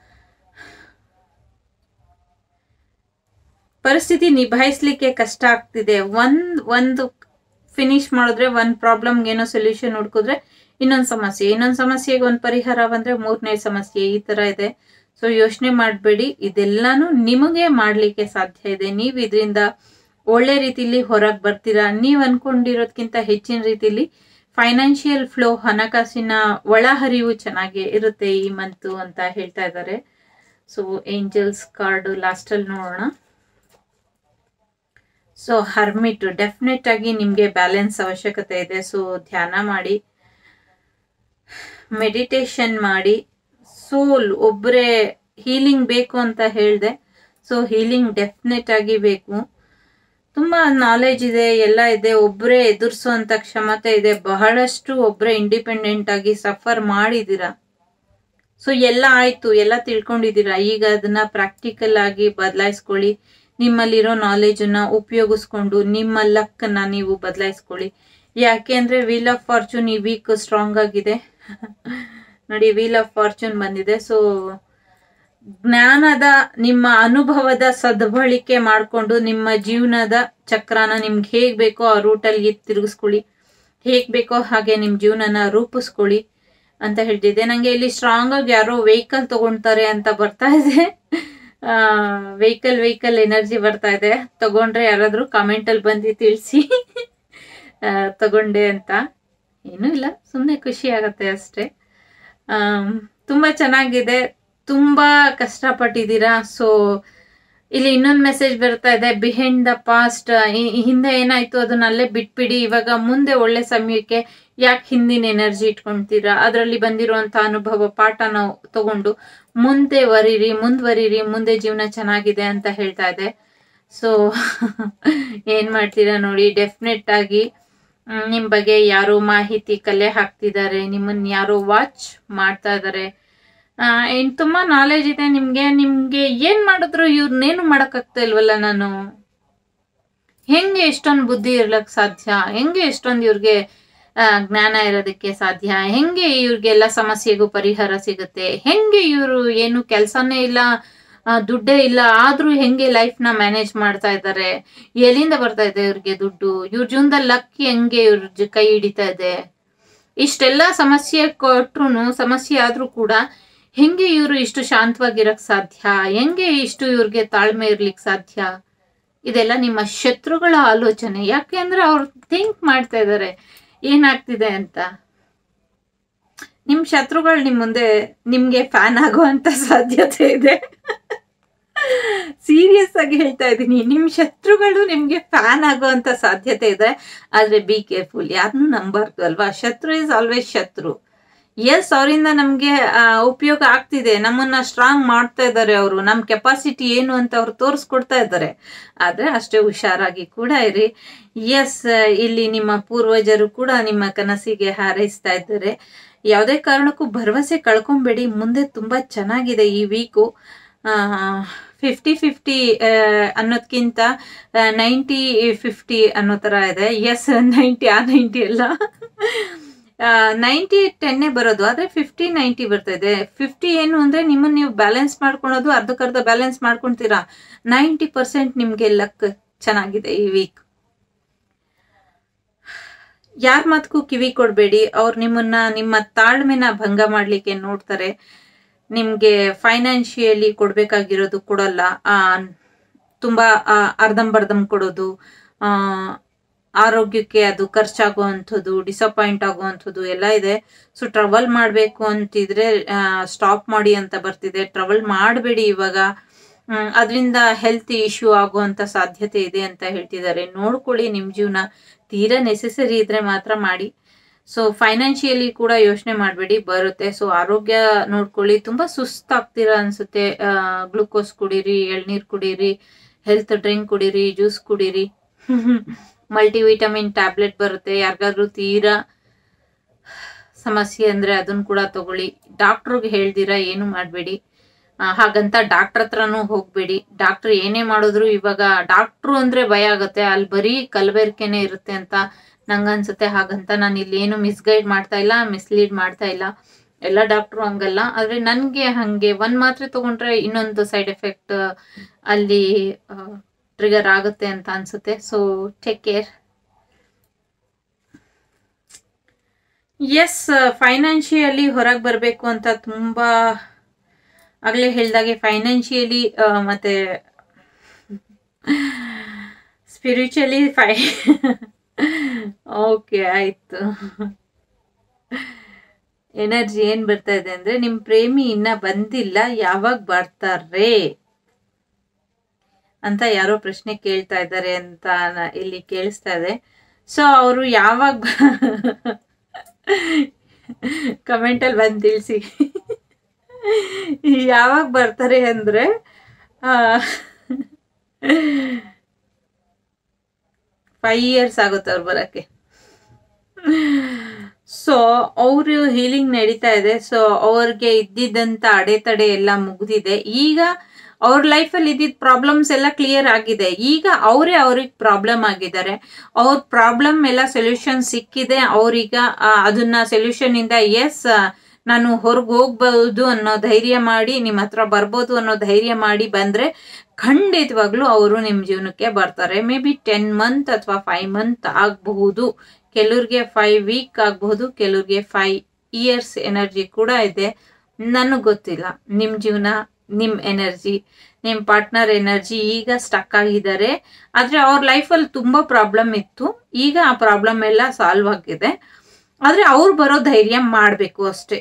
ಪರಿಸ್ಥಿತಿ ನಿಭಾಯಿಸ್ಲಿಕ್ಕೆ ಕಷ್ಟ ಆಗ್ತಿದೆ ಒಂದ್ ಒಂದು ಫಿನಿಶ್ ಮಾಡಿದ್ರೆ ಒಂದ್ ಪ್ರಾಬ್ಲಮ್ಗೆ ಏನೋ ಸೊಲ್ಯೂಷನ್ ಹುಡ್ಕಿದ್ರೆ ಇನ್ನೊಂದು ಸಮಸ್ಯೆ ಇನ್ನೊಂದು ಸಮಸ್ಯೆಗೆ ಒಂದು ಪರಿಹಾರ ಬಂದ್ರೆ ಮೂರನೇ ಸಮಸ್ಯೆ ಈ ತರ ಇದೆ ಸೊ ಯೋಚನೆ ಮಾಡಬೇಡಿ ಇದೆಲ್ಲಾನು ನಿಮಗೆ ಮಾಡ್ಲಿಕ್ಕೆ ಸಾಧ್ಯ ಇದೆ ನೀವು ಇದರಿಂದ ಒಳ್ಳೆ ರೀತಿಲಿ ಹೊರಗೆ ಬರ್ತೀರಾ ನೀವು ಅನ್ಕೊಂಡಿರೋದ್ಕಿಂತ ಹೆಚ್ಚಿನ ರೀತಿಲಿ ಫೈನಾನ್ಷಿಯಲ್ ಫ್ಲೋ ಹಣಕಾಸಿನ ಒಳಹರಿವು ಚೆನ್ನಾಗಿ ಇರುತ್ತೆ ಈ ಮಂತು ಅಂತ ಹೇಳ್ತಾ ಇದ್ದಾರೆ ಸೊ ಏಂಜಲ್ಸ್ ಕಾರ್ಡ್ ಲಾಸ್ಟಲ್ಲಿ ನೋಡೋಣ ಸೊ ಹರ್ಮಿಟ್ ಡೆಫಿನೆಟ್ ಆಗಿ ನಿಮಗೆ ಬ್ಯಾಲೆನ್ಸ್ ಅವಶ್ಯಕತೆ ಇದೆ ಸೊ ಧ್ಯಾನ ಮಾಡಿ ಮೆಡಿಟೇಷನ್ ಮಾಡಿ ಸೋಲ್ ಒಬ್ಬರೇ ಹೀಲಿಂಗ್ ಬೇಕು ಅಂತ ಹೇಳಿದೆ ಸೊ ಹೀಲಿಂಗ್ ಡೆಫಿನೆಟ್ ಆಗಿ ಬೇಕು ತುಂಬಾ ನಾಲೆಜ್ ಇದೆ ಎಲ್ಲ ಇದೆ ಒಬ್ಬರೇ ಎದುರಿಸುವಂತ ಕ್ಷಮತೆ ಇದೆ ಬಹಳಷ್ಟು ಒಬ್ಬರೇ ಇಂಡಿಪೆಂಡೆಂಟ್ ಆಗಿ ಸಫರ್ ಮಾಡಿದ್ದೀರಾ ಸೊ ಎಲ್ಲ ಆಯ್ತು ಎಲ್ಲ ತಿಳ್ಕೊಂಡಿದ್ದೀರಾ ಈಗ ಅದನ್ನ ಪ್ರಾಕ್ಟಿಕಲ್ ಆಗಿ ಬದಲಾಯಿಸ್ಕೊಳ್ಳಿ ನಿಮ್ಮಲ್ಲಿರೋ ನಾಲೆಜನ್ನ ಉಪಯೋಗಿಸ್ಕೊಂಡು ನಿಮ್ಮ ಲಕ್ಕನ್ನ ನೀವು ಬದಲಾಯಿಸ್ಕೊಳ್ಳಿ ಯಾಕೆ ಅಂದ್ರೆ ವೀಲ್ ಆಫ್ ಫಾರ್ಚೂನ್ ಈ ವೀಕ್ ಸ್ಟ್ರಾಂಗ್ ಆಗಿದೆ ನೋಡಿ ವೀಲ್ ಆಫ್ ಫಾರ್ಚೂನ್ ಬಂದಿದೆ ಸೊ ಜ್ಞಾನದ ನಿಮ್ಮ ಅನುಭವದ ಸದ್ಬಳಕೆ ಮಾಡಿಕೊಂಡು ನಿಮ್ಮ ಜೀವನದ ಚಕ್ರನ ನಿಮ್ಗೆ ಹೇಗ್ ಬೇಕೋ ಆ ರೂಟಲ್ಲಿ ತಿರುಗಿಸ್ಕೊಳ್ಳಿ ಹೇಗ್ ಬೇಕೋ ಹಾಗೆ ನಿಮ್ಮ ಜೀವನನ ರೂಪಿಸ್ಕೊಳ್ಳಿ ಅಂತ ಹೇಳ್ತಿದ್ದೆ ನಂಗೆ ಇಲ್ಲಿ ಸ್ಟ್ರಾಂಗ್ ಆಗಿ ಯಾರೋ ವೆಹಿಕಲ್ ತಗೊಳ್ತಾರೆ ಅಂತ ಬರ್ತಾ ಇದೆ ವೆಹಿಕಲ್ ವೆಹಿಕಲ್ ಎನರ್ಜಿ ಬರ್ತಾ ಇದೆ ತಗೊಂಡ್ರೆ ಯಾರಾದ್ರೂ ಕಾಮೆಂಟ್ ಅಲ್ಲಿ ಬಂದು ತಿಳಿಸಿ ತಗೊಂಡೆ ಅಂತ ಏನೂ ಇಲ್ಲ ಸುಮ್ಮನೆ ಖುಷಿ ಆಗತ್ತೆ ಅಷ್ಟೇ ಆಮ್, ತುಂಬಾ ಚೆನ್ನಾಗಿದೆ ತುಂಬಾ ಕಷ್ಟಪಟ್ಟಿದ್ದೀರಾ ಸೊ ಇಲ್ಲಿ ಇನ್ನೊಂದು ಮೆಸೇಜ್ ಬರ್ತಾ ಇದೆ ಬಿಹೈಂಡ್ ದ ಪಾಸ್ಟ್ ಹಿಂದೆ ಏನಾಯ್ತು ಅದನ್ನ ಅಲ್ಲೇ ಬಿಟ್ಬಿಡಿ ಇವಾಗ ಮುಂದೆ ಒಳ್ಳೆ ಸಮಯಕ್ಕೆ ಯಾಕೆ ಹಿಂದಿನ ಎನರ್ಜಿ ಇಟ್ಕೊಂತೀರಾ ಅದರಲ್ಲಿ ಬಂದಿರುವಂತ ಅನುಭವ ಪಾಠನ ತಗೊಂಡು ಮುಂದೆ ವರೀರಿ ಮುಂದ್ವರೀರಿ ಮುಂದೆ ಜೀವನ ಚೆನ್ನಾಗಿದೆ ಅಂತ ಹೇಳ್ತಾ ಇದೆ ಸೊ ಏನ್ ಮಾಡ್ತೀರಾ ನೋಡಿ ಡೆಫಿನೆಟ್ ಆಗಿ ಮ್, ನಿಮ್ ಬಗ್ಗೆ ಯಾರೋ ಮಾಹಿತಿ ಕಲೆ ಹಾಕ್ತಿದ್ದಾರೆ ನಿಮ್ಮನ್ನ ಯಾರೋ ವಾಚ್ ಮಾಡ್ತಾ ಇದ್ದಾರೆ ಏನ್ ತುಂಬಾ ನಾಲೆಜ್ ಇದೆ ನಿಮ್ಗೆ ನಿಮ್ಗೆ ಏನ್ ಮಾಡಿದ್ರು ಇವ್ರನ್ನೇನು ಮಾಡಕ್ಕಾಗ್ತಾ ಇಲ್ವಲ್ಲ ನಾನು ಹೆಂಗೆ ಎಷ್ಟೊಂದು ಬುದ್ಧಿ ಇರ್ಲಕ್ ಸಾಧ್ಯ ಹೆಂಗೆ ಎಷ್ಟೊಂದು ಇವ್ರಿಗೆ ಆ, ಜ್ಞಾನ ಇರೋದಕ್ಕೆ ಸಾಧ್ಯ ಹೆಂಗೆ ಇವ್ರಿಗೆಲ್ಲ ಸಮಸ್ಯೆಗೂ ಪರಿಹಾರ ಸಿಗುತ್ತೆ ಹೆಂಗೆ ಇವರು ಏನು ಕೆಲಸನೇ ಇಲ್ಲ ಆ, ದುಡ್ಡೇ ಇಲ್ಲ ಆದ್ರೂ ಹೆಂಗೆ ಲೈಫ್ ನ ಮ್ಯಾನೇಜ್ ಮಾಡ್ತಾ ಇದ್ದಾರೆ ಎಲ್ಲಿಂದ ಬರ್ತಾ ಇದೆ ಇವ್ರಿಗೆ ದುಡ್ಡು ಇವ್ರ ಜೀವನದಲ್ಲಿ ಲಕ್ಕಿ ಹೆಂಗೆ ಇವ್ರ ಜ- ಕೈ ಹಿಡಿತಾ ಇದೆ ಇಷ್ಟೆಲ್ಲ ಸಮಸ್ಯೆ ಕೊಟ್ರು ಸಮಸ್ಯೆ ಆದ್ರೂ ಕೂಡ ಹೆಂಗೆ ಇವರು ಇಷ್ಟು ಶಾಂತವಾಗಿರಕ್ ಸಾಧ್ಯ ಹೆಂಗೆ ಇಷ್ಟು ಇವ್ರಿಗೆ ತಾಳ್ಮೆ ಇರ್ಲಿಕ್ ಸಾಧ್ಯ ಇದೆಲ್ಲ ನಿಮ್ಮ ಶತ್ರುಗಳ ಆಲೋಚನೆ ಯಾಕೆ ಅಂದ್ರೆ ಅವ್ರು ಥಿಂಕ್ ಮಾಡ್ತಾ ಇದ್ದಾರೆ ಏನಾಗ್ತಿದೆ ಅಂತ ನಿಮ್ ಶತ್ರುಗಳು ನಿಮ್ ಮುಂದೆ ನಿಮ್ಗೆ ಫ್ಯಾನ್ ಆಗುವಂತ ಸಾಧ್ಯತೆ ಇದೆ ಸೀರಿಯಸ್ ಆಗಿ ಹೇಳ್ತಾ ಇದ್ದೀನಿ ನಿಮ್ ಶತ್ರುಗಳು ನಿಮ್ಗೆ ಫ್ಯಾನ್ ಆಗುವಂತ ಸಾಧ್ಯತೆ ಇದೆ ಆದ್ರೆ ಬಿ ಕೇರ್ಫುಲ್ ಯಾರನ್ನೂ ನಂಬಾರ್ದು ಅಲ್ವಾ ಶತ್ರು ಇಸ್ ಆಲ್ವೇಸ್ ಶತ್ರು ಎಸ್ ಅವರಿಂದ ನಮ್ಗೆ ಆ, ಉಪಯೋಗ ಆಗ್ತಿದೆ ನಮ್ಮನ್ನ ಸ್ಟ್ರಾಂಗ್ ಮಾಡ್ತಾ ಇದ್ದಾರೆ ಅವರು ನಮ್ ಕೆಪಾಸಿಟಿ ಏನು ಅಂತ ಅವ್ರು ತೋರಿಸ್ಕೊಡ್ತಾ ಇದ್ದಾರೆ ಆದ್ರೆ ಅಷ್ಟೇ ಹುಷಾರಾಗಿ ಕೂಡ ಇರಿ ಎಸ್ ಇಲ್ಲಿ ನಿಮ್ಮ ಪೂರ್ವಜರು ಕೂಡ ನಿಮ್ಮ ಕನಸಿಗೆ ಹಾರೈಸ್ತಾ ಇದ್ದಾರೆ ಯಾವುದೇ ಕಾರಣಕ್ಕೂ ಭರವಸೆ ಕಳ್ಕೊಂಬೇಡಿ ಮುಂದೆ ತುಂಬಾ ಚೆನ್ನಾಗಿದೆ ಈ ವೀಕು ಫಿಫ್ಟಿ ಫಿಫ್ಟಿ ಅನ್ನೋದ್ಕಿಂತ ನೈಂಟಿ ಫಿಫ್ಟಿ ಅನ್ನೋ ತರ ಇದೆ ಎಸ್ ನೈಂಟಿ ಆ ನೈಂಟಿ ಅಲ್ಲ ನೈಂಟಿ ಟೆನ್ನೇ ಬರೋದು ಆದ್ರೆ ಫಿಫ್ಟಿ ನೈಂಟಿ ಬರ್ತಾ ಇದೆ ಫಿಫ್ಟಿ ಏನು ಅಂದ್ರೆ ನಿಮ್ಮನ್ನ ನೀವು ಬ್ಯಾಲೆನ್ಸ್ ಮಾಡ್ಕೊಳೋದು ಅರ್ಧಕ್ಕರ್ಧ ಬ್ಯಾಲೆನ್ಸ್ ಮಾಡ್ಕೊಂತೀರಾ ನೈಂಟಿ ಪರ್ಸೆಂಟ್ ನಿಮ್ಗೆ ಲಕ್ ಚೆನ್ನಾಗಿದೆ ಈ ವೀಕ್ ಯಾರ ಮಾತಕ್ಕೂ ಕಿವಿ ಕೊಡಬೇಡಿ ಅವ್ರು ನಿಮ್ಮನ್ನ ನಿಮ್ಮ ತಾಳ್ಮೆನ ಭಂಗ ಮಾಡ್ಲಿಕ್ಕೆ ನೋಡ್ತಾರೆ ನಿಮ್ಗೆ ಫೈನಾನ್ಷಿಯಲಿ ಕೊಡ್ಬೇಕಾಗಿರೋದು ಕೊಡಲ್ಲ ಆ ತುಂಬಾ ಆ, ಅರ್ಧಂಬರ್ಧಂ ಕೊಡೋದು ಆ ಆರೋಗ್ಯಕ್ಕೆ ಅದು ಖರ್ಚಾಗುವಂಥದ್ದು ಡಿಸಪಾಯಿಂಟ್ ಆಗುವಂಥದ್ದು ಎಲ್ಲ ಇದೆ ಸೊ ಟ್ರವಲ್ ಮಾಡಬೇಕು ಅಂತಿದ್ರೆ ಸ್ಟಾಪ್ ಮಾಡಿ ಅಂತ ಬರ್ತಿದೆ ಟ್ರವಲ್ ಮಾಡಬೇಡಿ ಇವಾಗ ಅದರಿಂದ ಹೆಲ್ತ್ ಇಶ್ಯೂ ಆಗುವಂತ ಸಾಧ್ಯತೆ ಇದೆ ಅಂತ ಹೇಳ್ತಿದ್ದಾರೆ ನೋಡ್ಕೊಳ್ಳಿ ನಿಮ್ ಜೀವನ ತೀರಾ ನೆಸೆಸರಿ ಇದ್ರೆ ಮಾತ್ರ ಮಾಡಿ ಸೊ ಫೈನಾನ್ಷಿಯಲಿ ಕೂಡ ಯೋಚನೆ ಮಾಡಬೇಡಿ ಬರುತ್ತೆ ಸೊ ಆರೋಗ್ಯ ನೋಡ್ಕೊಳ್ಳಿ ತುಂಬಾ ಸುಸ್ತಾಗ್ತೀರಾ ಅನ್ಸುತ್ತೆ ಗ್ಲೂಕೋಸ್ ಕುಡೀರಿ ಎಳ್ನೀರ್ ಕುಡೀರಿ ಹೆಲ್ತ್ ಡ್ರಿಂಕ್ ಕುಡೀರಿ ಜ್ಯೂಸ್ ಕುಡೀರಿ ಮಲ್ಟಿವಿಟಮಿನ್ ಟ್ಯಾಬ್ಲೆಟ್ ಬರುತ್ತೆ ಯಾರಿಗಾದ್ರೂ ತೀರಾ ಸಮಸ್ಯೆ ಅಂದ್ರೆ ಅದನ್ನ ಕೂಡ ತಗೊಳ್ಳಿ ಡಾಕ್ಟ್ರಿಗೆ ಹೇಳ್ದಿರಾ ಏನು ಮಾಡಬೇಡಿ ಹಾಗಂತ ಡಾಕ್ಟರ್ ಹತ್ರನೂ ಹೋಗ್ಬೇಡಿ ಡಾಕ್ಟರ್ ಏನೇ ಮಾಡಿದ್ರು ಇವಾಗ ಡಾಕ್ಟ್ರು ಅಂದ್ರೆ ಭಯ ಆಗುತ್ತೆ ಅಲ್ಲಿ ಬರೀ ಕಲಬೆರಕೆನೆ ಇರುತ್ತೆ ಅಂತ ನಂಗನ್ಸುತ್ತೆ ಹಾಗಂತ ನಾನು ಇಲ್ಲಿ ಏನು ಮಿಸ್ಗೈಡ್ ಮಾಡ್ತಾ ಇಲ್ಲ ಮಿಸ್ಲೀಡ್ ಮಾಡ್ತಾ ಇಲ್ಲ ಎಲ್ಲ ಡಾಕ್ಟ್ರು ಹಂಗಲ್ಲ ಆದ್ರೆ ನನ್ಗೆ ಹಂಗೆ ಒಂದ್ ಮಾತ್ರೆ ತಗೊಂಡ್ರೆ ಇನ್ನೊಂದು ಸೈಡ್ ಎಫೆಕ್ಟ್ ಅಲ್ಲಿ ಟ್ರಿಗರ್ ಆಗುತ್ತೆ ಅಂತ ಅನ್ಸುತ್ತೆ so take care yes financially ಹೊರಗೆ ಬರಬೇಕು ಅಂತ ತುಂಬಾ ಆಗ್ಲೇ ಹೇಳ್ದಾಗೆ ಫೈನಾನ್ಷಿಯಲಿ ಮತ್ತೆ ಸ್ಪಿರಿಚುವಲಿ ಫೈ ಓಕೆ ಆಯ್ತು ಎನರ್ಜಿ ಏನ್ ಬರ್ತಾ ಇದೆ ಅಂದ್ರೆ ನಿಮ್ ಪ್ರೇಮಿ ಇನ್ನ ಬಂದಿಲ್ಲ ಯಾವಾಗ ಬರ್ತಾರೆ ಅಂತ ಯಾರೋ ಪ್ರಶ್ನೆ ಕೇಳ್ತಾ ಇದ್ದಾರೆ ಅಂತ ನ- ಇಲ್ಲಿ ಕೇಳಿಸ್ತಾ ಇದೆ ಸೊ ಅವರು ಯಾವಾಗ ಕಮೆಂಟ್ ಅಲ್ಲಿ ಬಂದು ತಿಳಿಸಿ ಯಾವಾಗ ಬರ್ತಾರೆ ಅಂದ್ರೆ ಫೈವ್ ಇಯರ್ಸ್ ಆಗುತ್ತೆ ಅವ್ರು ಬರಕ್ಕೆ ಸೊ ಅವರು ಹೀಲಿಂಗ್ ನಡೀತಾ ಇದೆ ಸೊ ಅವ್ರಿಗೆ ಇದ್ದಿದ್ದಂತ ಅಡೆತಡೆ ಎಲ್ಲ ಮುಗ್ದಿದೆ ಈಗ ಅವ್ರ ಲೈಫಲ್ಲಿ ಇದ್ದಿದ್ದ ಪ್ರಾಬ್ಲಮ್ಸ್ ಎಲ್ಲ ಕ್ಲಿಯರ್ ಆಗಿದೆ ಈಗ ಅವರೇ ಅವ್ರಿಗೆ ಪ್ರಾಬ್ಲಮ್ ಆಗಿದ್ದಾರೆ ಅವ್ರ ಪ್ರಾಬ್ಲಮ್ ಎಲ್ಲ ಸೊಲ್ಯೂಷನ್ ಸಿಕ್ಕಿದೆ ಅವ್ರೀಗ ಆ, ಅದನ್ನ ಸೊಲ್ಯೂಷನ್ ಇಂದ ಎಸ್ ನಾನು ಹೊರಗೆ ಹೋಗ್ಬೋದು ಅನ್ನೋ ಧೈರ್ಯ ಮಾಡಿ ನಿಮ್ಮ ಹತ್ರ ಬರ್ಬೋದು ಅನ್ನೋ ಧೈರ್ಯ ಮಾಡಿ ಬಂದ್ರೆ ಖಂಡಿತವಾಗ್ಲೂ ಅವರು ನಿಮ್ಮ ಜೀವನಕ್ಕೆ ಬರ್ತಾರೆ ಮೇ ಬಿ ಟೆನ್ ಮಂತ್ ಅಥವಾ ಫೈವ್ ಮಂತ್ ಆಗಬಹುದು ಕೆಲವ್ರಿಗೆ ಫೈವ್ ವೀಕ್ ಆಗಬಹುದು ಕೆಲವ್ರಿಗೆ ಫೈವ್ ಇಯರ್ಸ್ ಎನರ್ಜಿ ಕೂಡ ಇದೆ ನನಗೆ ಗೊತ್ತಿಲ್ಲ ನಿಮ್ಮ ಜೀವನ ನಿಮ್ಮ ಎನರ್ಜಿ ನಿಮ್ಮ ಪಾರ್ಟ್ನರ್ ಎನರ್ಜಿ ಈಗ ಸ್ಟಕ್ ಆಗಿದ್ದಾರೆ ಆದರೆ ಅವ್ರ ಲೈಫಲ್ಲಿ ತುಂಬ ಪ್ರಾಬ್ಲಮ್ ಇತ್ತು ಈಗ ಆ ಪ್ರಾಬ್ಲಮ್ ಎಲ್ಲ ಸಾಲ್ವ್ ಆಗಿದೆ ಆದರೆ ಅವ್ರು ಬರೋ ಧೈರ್ಯ ಮಾಡಬೇಕು ಅಷ್ಟೇ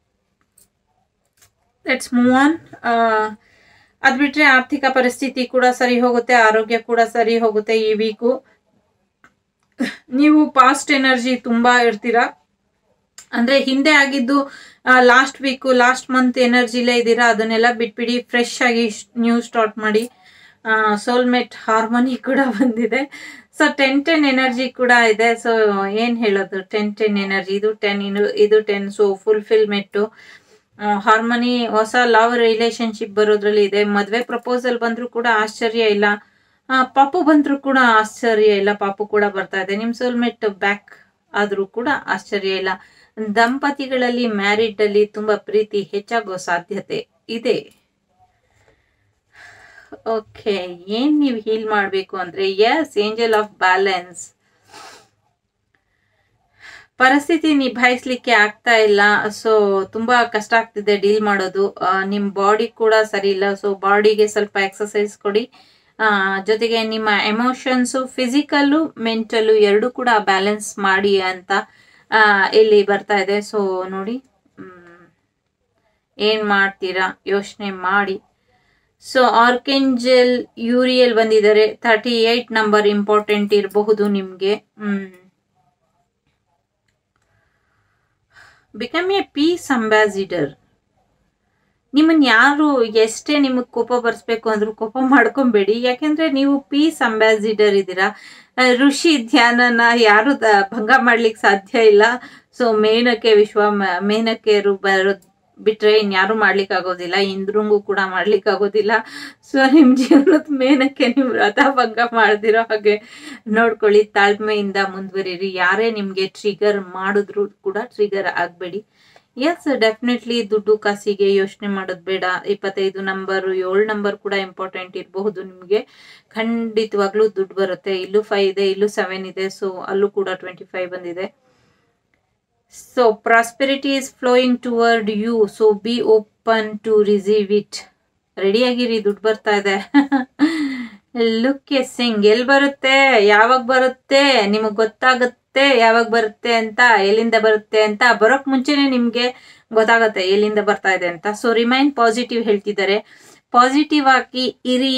ಲೆಟ್ಸ್ ಮೂವ್ ಆನ್ ಅದು ಬಿಟ್ಟರೆ ಆರ್ಥಿಕ ಪರಿಸ್ಥಿತಿ ಕೂಡ ಸರಿ ಹೋಗುತ್ತೆ ಆರೋಗ್ಯ ಕೂಡ ಸರಿ ಹೋಗುತ್ತೆ ಈ ವೀಕು ನೀವು ಪಾಸ್ಟ್ ಎನರ್ಜಿ ತುಂಬಾ ಇರ್ತೀರಾ ಅಂದ್ರೆ ಹಿಂದೆ ಆಗಿದ್ದು ಲಾಸ್ಟ್ ವೀಕು ಲಾಸ್ಟ್ ಮಂತ್ ಎನರ್ಜಿಲೇ ಇದ್ದೀರಾ ಅದನ್ನೆಲ್ಲ ಬಿಟ್ಬಿಡಿ ಫ್ರೆಶ್ ಆಗಿ ನ್ಯೂ ಸ್ಟಾರ್ಟ್ ಮಾಡಿ ಸೋಲ್ಮೇಟ್ ಹಾರ್ಮೋನಿ ಕೂಡ ಬಂದಿದೆ ಸೊ ಟೆನ್ ಟೆನ್ ಎನರ್ಜಿ ಕೂಡ ಇದೆ ಸೊ ಏನ್ ಹೇಳೋದು ಟೆನ್ ಟೆನ್ ಎನರ್ಜಿ ಇದು ಟೆನ್ ಇನ್ನು ಇದು ಟೆನ್ ಸೊ ಫುಲ್ಫಿಲ್ಮೆಂಟು ಹಾರ್ಮೋನಿ ಹೊಸ ಲವ್ ರಿಲೇಶನ್ಶಿಪ್ ಬರೋದ್ರಲ್ಲಿ ಇದೆ ಮದ್ವೆ ಪ್ರಪೋಸಲ್ ಬಂದ್ರು ಕೂಡ ಆಶ್ಚರ್ಯ ಇಲ್ಲ ಆ, ಪಾಪು ಬಂದ್ರು ಕೂಡ ಆಶ್ಚರ್ಯ ಇಲ್ಲ ಪಾಪು ಕೂಡ ಬರ್ತಾ ಇದೆ ನಿಮ್ ಸೋಲ್ಮೇಟ್ ಬ್ಯಾಕ್ ಆದ್ರೂ ಕೂಡ ಆಶ್ಚರ್ಯ ಇಲ್ಲ ದಂಪತಿಗಳಲ್ಲಿ ಮ್ಯಾರಿಡ್ ಅಲ್ಲಿ ತುಂಬಾ ಪ್ರೀತಿ ಹೆಚ್ಚಾಗೋ ಸಾಧ್ಯತೆ ಇದೆ ಓಕೆ ಏನ್ ನೀವು ಹೀಲ್ ಮಾಡ್ಬೇಕು ಅಂದ್ರೆ ಎಸ್ ಏಂಜಲ್ ಆಫ್ ಬ್ಯಾಲೆನ್ಸ್ ಪರಿಸ್ಥಿತಿ ನಿಭಾಯಿಸ್ಲಿಕ್ಕೆ ಆಗ್ತಾ ಇಲ್ಲ ಸೊ ತುಂಬಾ ಕಷ್ಟ ಆಗ್ತಿದೆ ಡೀಲ್ ಮಾಡೋದು ಆ, ನಿಮ್ ಬಾಡಿ ಕೂಡ ಸರಿ ಇಲ್ಲ ಸೊ ಬಾಡಿಗೆ ಸ್ವಲ್ಪ ಎಕ್ಸಸೈಸ್ ಕೊಡಿ ಆ, ಜೊತೆಗೆ ನಿಮ್ಮ ಎಮೋಷನ್ಸು ಫಿಸಿಕಲ್ಲು ಮೆಂಟಲು ಎರಡು ಕೂಡ ಬ್ಯಾಲೆನ್ಸ್ ಮಾಡಿ ಅಂತ ಆ, ಇಲ್ಲಿ ಬರ್ತಾ ಇದೆ ಸೊ ನೋಡಿ ಮ್, ಏನ್ ಮಾಡ್ತೀರಾ ಯೋಚನೆ ಮಾಡಿ ಸೊ ಆರ್ಕೆಂಜಲ್ ಯೂರಿಯಲ್ ಬಂದಿದ್ದಾರೆ ತರ್ಟಿ ಏಟ್ ನಂಬರ್ ಇಂಪಾರ್ಟೆಂಟ್ ಇರಬಹುದು ನಿಮ್ಗೆ hmm become a peace ambassador ನಿಮ್ಮನ್ನ ಯಾರು ಎಷ್ಟೇ ನಿಮಗೆ ಕೋಪ ಬರ್ಸ್ಬೇಕು ಅಂದ್ರೂ ಕೋಪ ಮಾಡ್ಕೊಂಬೇಡಿ ಯಾಕೆಂದ್ರೆ ನೀವು ಪೀಸ್ ಅಂಬಾಸಿಡರ್ ಇದ್ದೀರಾ ಆ, ಋಷಿ ಧ್ಯಾನನ ಯಾರು ದ- ಭಂಗ ಮಾಡ್ಲಿಕ್ಕೆ ಸಾಧ್ಯ ಇಲ್ಲ ಸೊ ಮೇನಕ್ಕೆ ವಿಶ್ವ ಮ- ಮೇನಕೆಯರು ಬರೋದ್ ಬಿಟ್ರೆ ಇನ್ಯಾರು ಮಾಡ್ಲಿಕ್ಕೆ ಆಗೋದಿಲ್ಲ ಇಂದ್ರಂಗೂ ಕೂಡ ಮಾಡ್ಲಿಕ್ಕೆ ಆಗೋದಿಲ್ಲ ಸೊ ನಿಮ್ ಜೀವನದ ಮೇನಕ್ಕೆ ನೀವು ವ್ರತ ಭಂಗ ಮಾಡ್ದಿರೋ ಹಾಗೆ ನೋಡ್ಕೊಳ್ಳಿ ತಾಳ್ಮೆಯಿಂದ ಮುಂದುವರಿರಿ ಯಾರೇ ನಿಮ್ಗೆ ಟ್ರಿಗರ್ ಮಾಡಿದ್ರು ಕೂಡ ಟ್ರಿಗರ್ ಆಗ್ಬೇಡಿ ಎಸ್ ಡೆಫಿನೆಟ್ಲಿ ದುಡ್ಡು ಕಾಸಿಗೆ ಯೋಚನೆ ಮಾಡೋದು ಬೇಡ ಇಪ್ಪತ್ತೈದು ನಂಬರ್ ಏಳು ನಂಬರ್ ಕೂಡ ಇಂಪಾರ್ಟೆಂಟ್ ಇರಬಹುದು ನಿಮಗೆ ಖಂಡಿತವಾಗ್ಲೂ ದುಡ್ಡು ಬರುತ್ತೆ ಇಲ್ಲೂ ಫೈವ್ ಇದೆ ಇಲ್ಲೂ ಸೆವೆನ್ ಇದೆ ಸೊ ಅಲ್ಲೂ ಕೂಡ ಟ್ವೆಂಟಿ ಫೈವ್ ಬಂದಿದೆ so prosperity is flowing toward you so be open to receive it ready ಆಗಿರಿ ದುಡ್ಡು ಬರ್ತಾ ಇದೆ ಲುಕ್ ಎ ಸಿಂಗ್ ಎಲ್ಲಿ ಬರುತ್ತೆ ಯಾವಾಗ ಬರುತ್ತೆ ನಿಮಗೆ ಗೊತ್ತಾಗುತ್ತೆ ಯಾವಾಗ ಬರುತ್ತೆ ಅಂತ ಎಲ್ಲಿಂದ ಬರುತ್ತೆ ಅಂತ ಬರೋಕ್ ಮುಂಚೆನೆ ನಿಮ್ಗೆ ಗೊತ್ತಾಗತ್ತೆ ಎಲ್ಲಿಂದ ಬರ್ತಾ ಇದೆ ಅಂತ ಸೊ ರಿಮೈನ್ ಪಾಸಿಟಿವ್ ಹೇಳ್ತಿದ್ದಾರೆ ಪಾಸಿಟಿವ್ ಆಗಿ ಇರಿ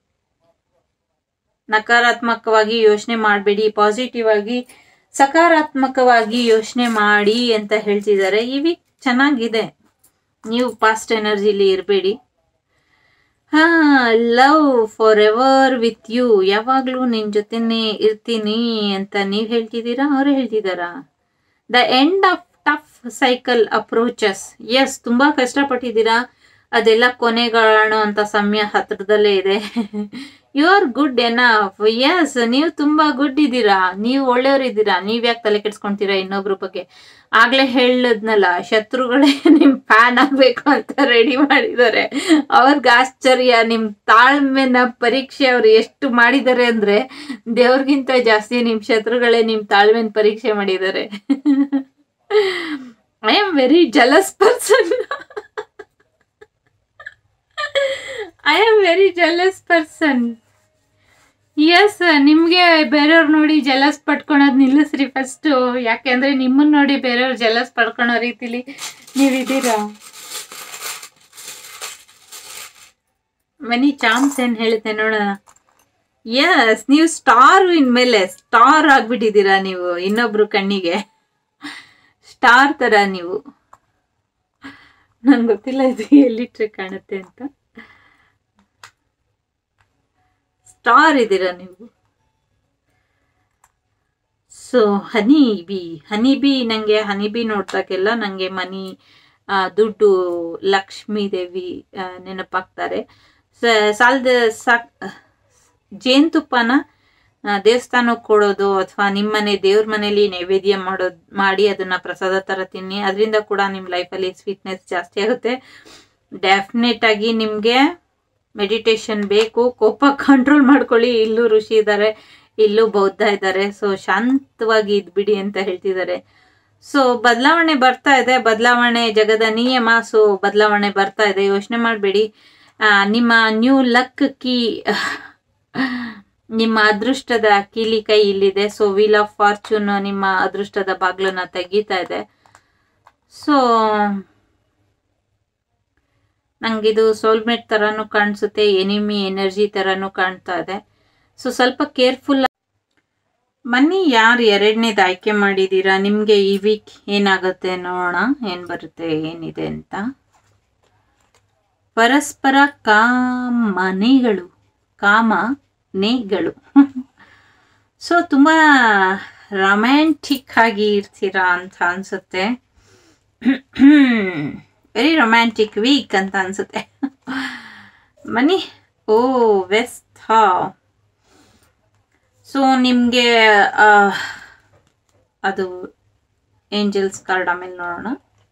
ನಕಾರಾತ್ಮಕವಾಗಿ ಯೋಚನೆ ಮಾಡಬೇಡಿ ಪಾಸಿಟಿವ್ ಆಗಿ ಸಕಾರಾತ್ಮಕವಾಗಿ ಯೋಚನೆ ಮಾಡಿ ಅಂತ ಹೇಳ್ತಿದ್ದಾರೆ ಈ ವೀಕ್ ಚೆನ್ನಾಗಿದೆ ನೀವು ಪಾಸ್ಟ್ ಎನರ್ಜಿಲಿ ಇರಬೇಡಿ ಹಾ love for ever with you ಯಾವಾಗ್ಲೂ ನಿನ್ ಜೊತೆನೆ ಇರ್ತೀನಿ ಅಂತ ನೀವ್ ಹೇಳ್ತಿದ್ದೀರಾ ಅವ್ರು ಹೇಳ್ತಿದಾರಾ the end of tough cycle approaches yes ತುಂಬಾ ಕಷ್ಟಪಟ್ಟಿದ್ದೀರಾ ಅದೆಲ್ಲ ಕೊನೆಗಾಣೋ ಅಂತ ಸಮಯ ಹತ್ರದಲ್ಲೇ ಇದೆ you are good enough yes ನೀವು ತುಂಬಾ ಗುಡ್ ಇದ್ದೀರಾ ನೀವು ಒಳ್ಳೆಯವ್ರಿದ್ದೀರಾ ನೀವ್ ಯಾಕೆ ತಲೆ ಕೆಡ್ಸ್ಕೊಂತೀರಾ ಇನ್ನೊಬ್ರ ಬಗ್ಗೆ ಆಗ್ಲೇ ಹೇಳದ್ನಲ್ಲ ಶತ್ರುಗಳೇ ನಿಮ್ ಫ್ಯಾನ್ ಆಗ್ಬೇಕು ಅಂತ ರೆಡಿ ಮಾಡಿದ್ದಾರೆ ಅವ್ರಿಗೆ ಆಶ್ಚರ್ಯ ನಿಮ್ ತಾಳ್ಮೆನ ಪರೀಕ್ಷೆ ಅವ್ರು ಎಷ್ಟು ಮಾಡಿದ್ದಾರೆ ಅಂದ್ರೆ ದೇವ್ರಿಗಿಂತ ಜಾಸ್ತಿ ನಿಮ್ ಶತ್ರುಗಳೇ ನಿಮ್ ತಾಳ್ಮೆನ ಪರೀಕ್ಷೆ ಮಾಡಿದ್ದಾರೆ I am very jealous person I am very jealous person yes ನಿಮ್ಗೆ ಬೇರೆಯವ್ರು ನೋಡಿ ಜಲಸ್ ಪಡ್ಕೊಳೋದ್ ನಿಲ್ಲಿಸ್ರಿ ಫಸ್ಟ್ ಯಾಕೆಂದ್ರೆ ನಿಮ್ಮನ್ನ ನೋಡಿ ಬೇರೆಯವ್ರು ಜಲಸ್ ಪಡ್ಕೊಳೋ ರೀತಿಲಿ ನೀವಿದ್ದೀರಾ ಮನಿ ಚಾನ್ಸ್ ಏನ್ ಹೇಳುತ್ತೆ ನೋಡೋಣ ಎಸ್ ನೀವು ಸ್ಟಾರ್ ಇನ್ಮೇಲೆ ಸ್ಟಾರ್ ಆಗ್ಬಿಟ್ಟಿದ್ದೀರಾ ನೀವು ಇನ್ನೊಬ್ರು ಕಣ್ಣಿಗೆ ಸ್ಟಾರ್ ತರ ನೀವು ನಂಗೆ ಗೊತ್ತಿಲ್ಲ ಇದು ಎಲ್ಲಿಟ್ರೆ ಕಾಣುತ್ತೆ ಅಂತ ಸ್ಟಾರ್ ಇದ್ದೀರಾ ನೀವು so honey bee honey bee ನಂಗೆ ಹನಿ ಬಿ ನೋಡ್ದಾಗೆಲ್ಲ ನಂಗೆ ಮನಿ ಆ, ದುಡ್ಡು ಲಕ್ಷ್ಮೀ ದೇವಿ ಆ, ನೆನಪಾಗ್ತಾರೆ ಸ- ಸಾಲದ ಸಾಕ್ ಜೇನುತುಪ್ಪನ ಆ, ದೇವಸ್ಥಾನಕ್ಕೆ ಕೊಡೋದು ಅಥವಾ ನಿಮ್ಮನೆ ದೇವ್ರ ಮನೇಲಿ ನೈವೇದ್ಯ ಮಾಡೋದು ಮಾಡಿ ಅದನ್ನ ಪ್ರಸಾದ ತರ ತಿನ್ನಿ ಅದರಿಂದ ಕೂಡ ನಿಮ್ಮ ಲೈಫಲ್ಲಿ ಸ್ವೀಟ್ನೆಸ್ ಜಾಸ್ತಿ ಆಗುತ್ತೆ ಡೆಫಿನೆಟ್ ಆಗಿ ನಿಮಗೆ ಮೆಡಿಟೇಷನ್ ಬೇಕು ಕೋಪ ಕಂಟ್ರೋಲ್ ಮಾಡ್ಕೊಳ್ಳಿ ಇಲ್ಲೂ ಋಷಿ ಇದ್ದಾರೆ ಇಲ್ಲೂ ಬೌದ್ಧ ಇದ್ದಾರೆ ಸೊ ಶಾಂತವಾಗಿ ಇದ್ಬಿಡಿ ಅಂತ ಹೇಳ್ತಿದ್ದಾರೆ ಸೊ ಬದಲಾವಣೆ ಬರ್ತಾ ಇದೆ ಬದಲಾವಣೆ ಜಗದ ನಿಯಮ ಸೊ ಬದಲಾವಣೆ ಬರ್ತಾ ಇದೆ ಯೋಚನೆ ಮಾಡಬೇಡಿ ನಿಮ್ಮ ನ್ಯೂ ಲಕ್ ಕೀ ನಿಮ್ಮ ಅದೃಷ್ಟದ ಕೀಲಿ ಕೈ ಇಲ್ಲಿದೆ ಸೊ ವೀಲ್ ಆಫ್ ಫಾರ್ಚೂನ್ ನಿಮ್ಮ ಅದೃಷ್ಟದ ಬಾಗ್ಲನ್ನ ತೆಗೀತಾ ಇದೆ ಸೊ ನಂಗಿದು ಸೋಲ್ಮೇಟ್ ತರಾನು ಕಾಣಿಸುತ್ತೆ ಎನಿಮಿ ಎನರ್ಜಿ ತರಾನು ಕಾಣ್ತಾ ಇದೆ ಸೊ ಸ್ವಲ್ಪ ಕೇರ್ಫುಲ್ ಬನ್ನಿ ಯಾರು ಎರಡನೇದು ಆಯ್ಕೆ ಮಾಡಿದ್ದೀರಾ ನಿಮಗೆ ಈ ವೀಕ್ ಏನಾಗುತ್ತೆ ನೋಡೋಣ ಏನು ಬರುತ್ತೆ ಏನಿದೆ ಅಂತ ಪರಸ್ಪರ ಕಾಮನೆಗಳು ಕಾಮನೆಗಳು ಸೊ ತುಂಬ ರೊಮ್ಯಾಂಟಿಕ್ ಆಗಿ ಇರ್ತೀರಾ ಅಂತ ಅನ್ಸುತ್ತೆ ವೆರಿ ರೊಮ್ಯಾಂಟಿಕ್ ವೀಕ್ ಅಂತ ಅನ್ಸುತ್ತೆ ಮನಿ ಓ ವೆಸ್ಟ್ ಹಾ ಸೊ ನಿಮಗೆ ಅದು ಏಂಜಲ್ಸ್ ಕಾರ್ಡ್ ಆಮೇಲೆ ನೋಡೋಣ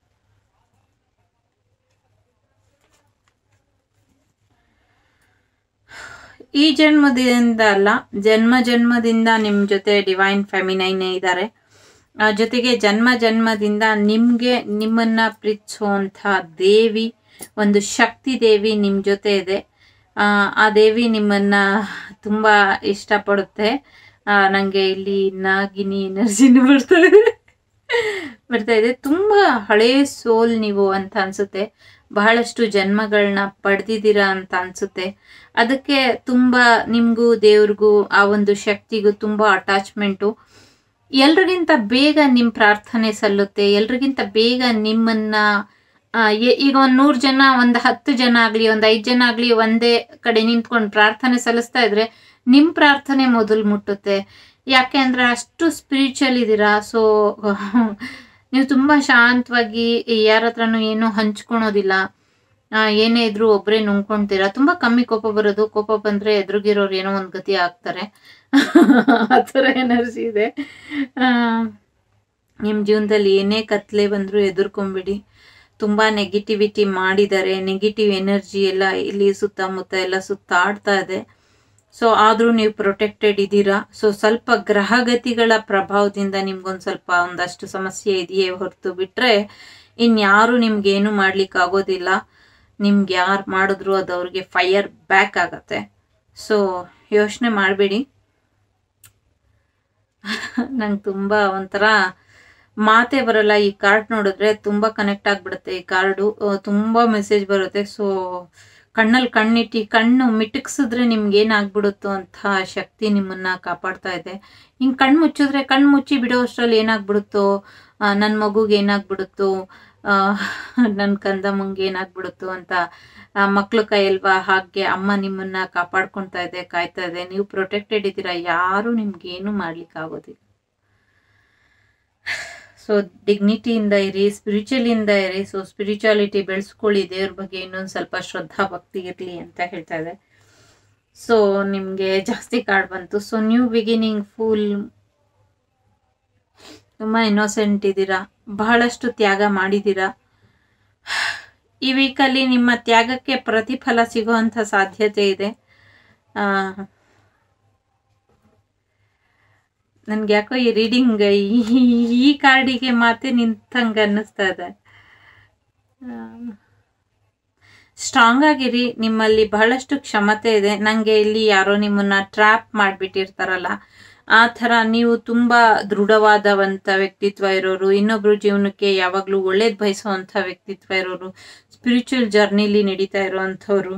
ಈ ಜನ್ಮದಿಂದ ಅಲ್ಲ ಜನ್ಮ ಜನ್ಮದಿಂದ ನಿಮ್ಮ ಜೊತೆ ಡಿವೈನ್ ಫೆಮಿನೈನೇ ಇದ್ದಾರೆ ಆ, ಜೊತೆಗೆ ಜನ್ಮ ಜನ್ಮದಿಂದ ನಿಮಗೆ ನಿಮ್ಮನ್ನ ಪ್ರೀತಿಸುವಂಥ ದೇವಿ ಒಂದು ಶಕ್ತಿ ದೇವಿ ನಿಮ್ಮ ಜೊತೆ ಇದೆ ಆ, ಆ ದೇವಿ ನಿಮ್ಮನ್ನ ತುಂಬ ಇಷ್ಟಪಡುತ್ತೆ ಆ, ನಂಗೆ ಇಲ್ಲಿ ನಾಗಿನಿ ಎನರ್ಜಿನೂ ಬರ್ತಾ ಇದೆ ಬರ್ತಾ ಇದೆ ತುಂಬ ಹಳೇ ಸೋಲ್ ನೀವು ಅಂತ ಅನ್ಸುತ್ತೆ ಬಹಳಷ್ಟು ಜನ್ಮಗಳನ್ನ ಪಡೆದಿದ್ದೀರಾ ಅಂತ ಅನ್ಸುತ್ತೆ ಅದಕ್ಕೆ ತುಂಬ ನಿಮಗೂ ದೇವ್ರಿಗೂ ಆ ಒಂದು ಶಕ್ತಿಗೂ ತುಂಬ ಅಟ್ಯಾಚ್ಮೆಂಟು ಎಲ್ರಿಗಿಂತ ಬೇಗ ನಿಮ್ಮ ಪ್ರಾರ್ಥನೆ ಸಲ್ಲುತ್ತೆ ಎಲ್ರಿಗಿಂತ ಬೇಗ ನಿಮ್ಮನ್ನ ಆ, ಎ- ಈಗ ಒಂದು ನೂರು ಜನ ಒಂದು ಹತ್ತು ಜನ ಆಗಲಿ ಒಂದು ಐದು ಜನ ಆಗಲಿ ಒಂದೇ ಕಡೆ ನಿಂತ್ಕೊಂಡು ಪ್ರಾರ್ಥನೆ ಸಲ್ಲಿಸ್ತಾ ಇದ್ರೆ ನಿಮ್ಮ ಪ್ರಾರ್ಥನೆ ಮೊದಲು ಮುಟ್ಟುತ್ತೆ ಯಾಕೆ ಅಂದ್ರೆ ಅಷ್ಟು ಸ್ಪಿರಿಚುವಲ್ ಇದ್ದೀರಾ ಸೊ ನೀವು ತುಂಬ ಶಾಂತವಾಗಿ ಯಾರ ಹತ್ರನೂ ಏನೂ ಹಂಚ್ಕೊಳೋದಿಲ್ಲ ಆ, ಏನೇ ಇದ್ರೂ ಒಬ್ಬರೇ ನುಂಗ್ಕೊಂತೀರಾ ತುಂಬ ಕಮ್ಮಿ ಕೋಪ ಬರೋದು ಕೋಪ ಬಂದರೆ ಎದುರುಗಿರೋರು ಏನೋ ಒಂದು ಗತಿ ಆಗ್ತಾರೆ ಆ ಥರ ಎನರ್ಜಿ ಇದೆ ನಿಮ್ಮ ಜೀವನದಲ್ಲಿ ಏನೇ ಕತ್ಲೆ ಬಂದರೂ ಎದುರ್ಕೊಂಬಿಡಿ ತುಂಬ ನೆಗೆಟಿವಿಟಿ ಮಾಡಿದ್ದಾರೆ ನೆಗೆಟಿವ್ ಎನರ್ಜಿ ಎಲ್ಲ ಇಲ್ಲಿ ಸುತ್ತಮುತ್ತ ಎಲ್ಲ ಸುತ್ತಾಡ್ತಾ ಇದೆ ಸೊ ಆದರೂ ನೀವು ಪ್ರೊಟೆಕ್ಟೆಡ್ ಇದ್ದೀರಾ ಸೊ ಸ್ವಲ್ಪ ಗ್ರಹಗತಿಗಳ ಪ್ರಭಾವದಿಂದ ನಿಮ್ಗೊಂದು ಸ್ವಲ್ಪ ಒಂದಷ್ಟು ಸಮಸ್ಯೆ ಇದೆಯೇ ಹೊರತು ಬಿಟ್ಟರೆ ಇನ್ಯಾರು ನಿಮ್ಗೇನು ಮಾಡ್ಲಿಕ್ಕೆ ಆಗೋದಿಲ್ಲ ನಿಮ್ಗೆ ಯಾರು ಮಾಡಿದ್ರು ಅದು ಅವ್ರಿಗೆ ಫೈಯರ್ ಬ್ಯಾಕ್ ಆಗತ್ತೆ ಸೊ ಯೋಚನೆ ಮಾಡಬೇಡಿ ನಂಗೆ ತುಂಬ ಒಂಥರ ಮಾತೇ ಬರಲ್ಲ ಈ ಕಾರ್ಡ್ ನೋಡಿದ್ರೆ ತುಂಬ ಕನೆಕ್ಟ್ ಆಗಿಬಿಡುತ್ತೆ ಈ ಕಾರ್ಡು ತುಂಬ ಮೆಸೇಜ್ ಬರುತ್ತೆ ಸೊ ಕಣ್ಣಲ್ಲಿ ಕಣ್ಣಿಟ್ಟು ಕಣ್ಣು ಮಿಟುಕ್ಸಿದ್ರೆ ನಿಮ್ಗೆ ಏನಾಗ್ಬಿಡುತ್ತೋ ಅಂತ ಶಕ್ತಿ ನಿಮ್ಮನ್ನ ಕಾಪಾಡ್ತಾ ಇದೆ ಹಿಂಗೆ ಕಣ್ಣು ಮುಚ್ಚಿದ್ರೆ ಕಣ್ಣು ಮುಚ್ಚಿ ಬಿಡೋ ಅಷ್ಟರಲ್ಲಿ ಏನಾಗ್ಬಿಡುತ್ತೋ ನನ್ನ ಮಗುಗೆ ಏನಾಗ್ಬಿಡುತ್ತೋ ನನ್ನ ಕಂದಮ್ಮಂಗೆ ಏನಾಗ್ಬಿಡುತ್ತೋ ಅಂತ ಮಕ್ಳು ಕೈಯಲ್ವಾ ಹಾಗೆ ಅಮ್ಮ ನಿಮ್ಮನ್ನ ಕಾಪಾಡ್ಕೊಳ್ತಾ ಇದೆ ಕಾಯ್ತಾ ಇದೆ ನೀವು ಪ್ರೊಟೆಕ್ಟೆಡ್ ಇದ್ದೀರಾ ಯಾರು ನಿಮ್ಗೇನು ಮಾಡ್ಲಿಕ್ಕೆ ಆಗೋದಿಲ್ಲ ಸೊ ಡಿಗ್ನಿಟಿಯಿಂದ ಇರಿ ಸ್ಪಿರಿಚುವಲಿಂದ ಇರಿ ಸೊ ಸ್ಪಿರಿಚುವಾಲಿಟಿ ಬೆಳೆಸ್ಕೊಳ್ಳಿ ದೇವ್ರ ಬಗ್ಗೆ ಇನ್ನೊಂದು ಸ್ವಲ್ಪ ಶ್ರದ್ಧಾ ಭಕ್ತಿ ಇರಲಿ ಅಂತ ಹೇಳ್ತಾ ಇದೆ ಸೊ ನಿಮಗೆ ಜಾಸ್ತಿ ಕಾರ್ಡ್ ಬಂತು ಸೊ ನ್ಯೂ ಬಿಗಿನಿಂಗ್ ಫುಲ್ ತುಂಬ ಇನ್ನೋಸೆಂಟ್ ಇದ್ದೀರಾ ಬಹಳಷ್ಟು ತ್ಯಾಗ ಮಾಡಿದ್ದೀರಾ ಈ ವೀಕಲ್ಲಿ ನಿಮ್ಮ ತ್ಯಾಗಕ್ಕೆ ಪ್ರತಿಫಲ ಸಿಗುವಂಥ ಸಾಧ್ಯತೆ ಇದೆ ನನ್ಗೆ ಯಾಕೋ ಈ ರೀಡಿಂಗ್ ಈ ಕಾರ್ಡಿಗೆ ಮಾತೆ ನಿಂತಂಗೆ ಅನ್ನಿಸ್ತಾ ಇದೆ ಸ್ಟ್ರಾಂಗ್ ಆಗಿರಿ ನಿಮ್ಮಲ್ಲಿ ಬಹಳಷ್ಟು ಕ್ಷಮತೆ ಇದೆ ನನಗೆ ಇಲ್ಲಿ ಯಾರೋ ನಿಮ್ಮನ್ನ ಟ್ರ್ಯಾಪ್ ಮಾಡಿಬಿಟ್ಟಿರ್ತಾರಲ್ಲ ಆ ಥರ ನೀವು ತುಂಬ ದೃಢವಾದವಂಥ ವ್ಯಕ್ತಿತ್ವ ಇರೋರು ಇನ್ನೊಬ್ರು ಜೀವನಕ್ಕೆ ಯಾವಾಗಲೂ ಒಳ್ಳೇದು ಬಯಸೋವಂಥ ವ್ಯಕ್ತಿತ್ವ ಇರೋರು ಸ್ಪಿರಿಚುವಲ್ ಜರ್ನಿಲಿ ನಡೀತಾ ಇರೋವಂಥವ್ರು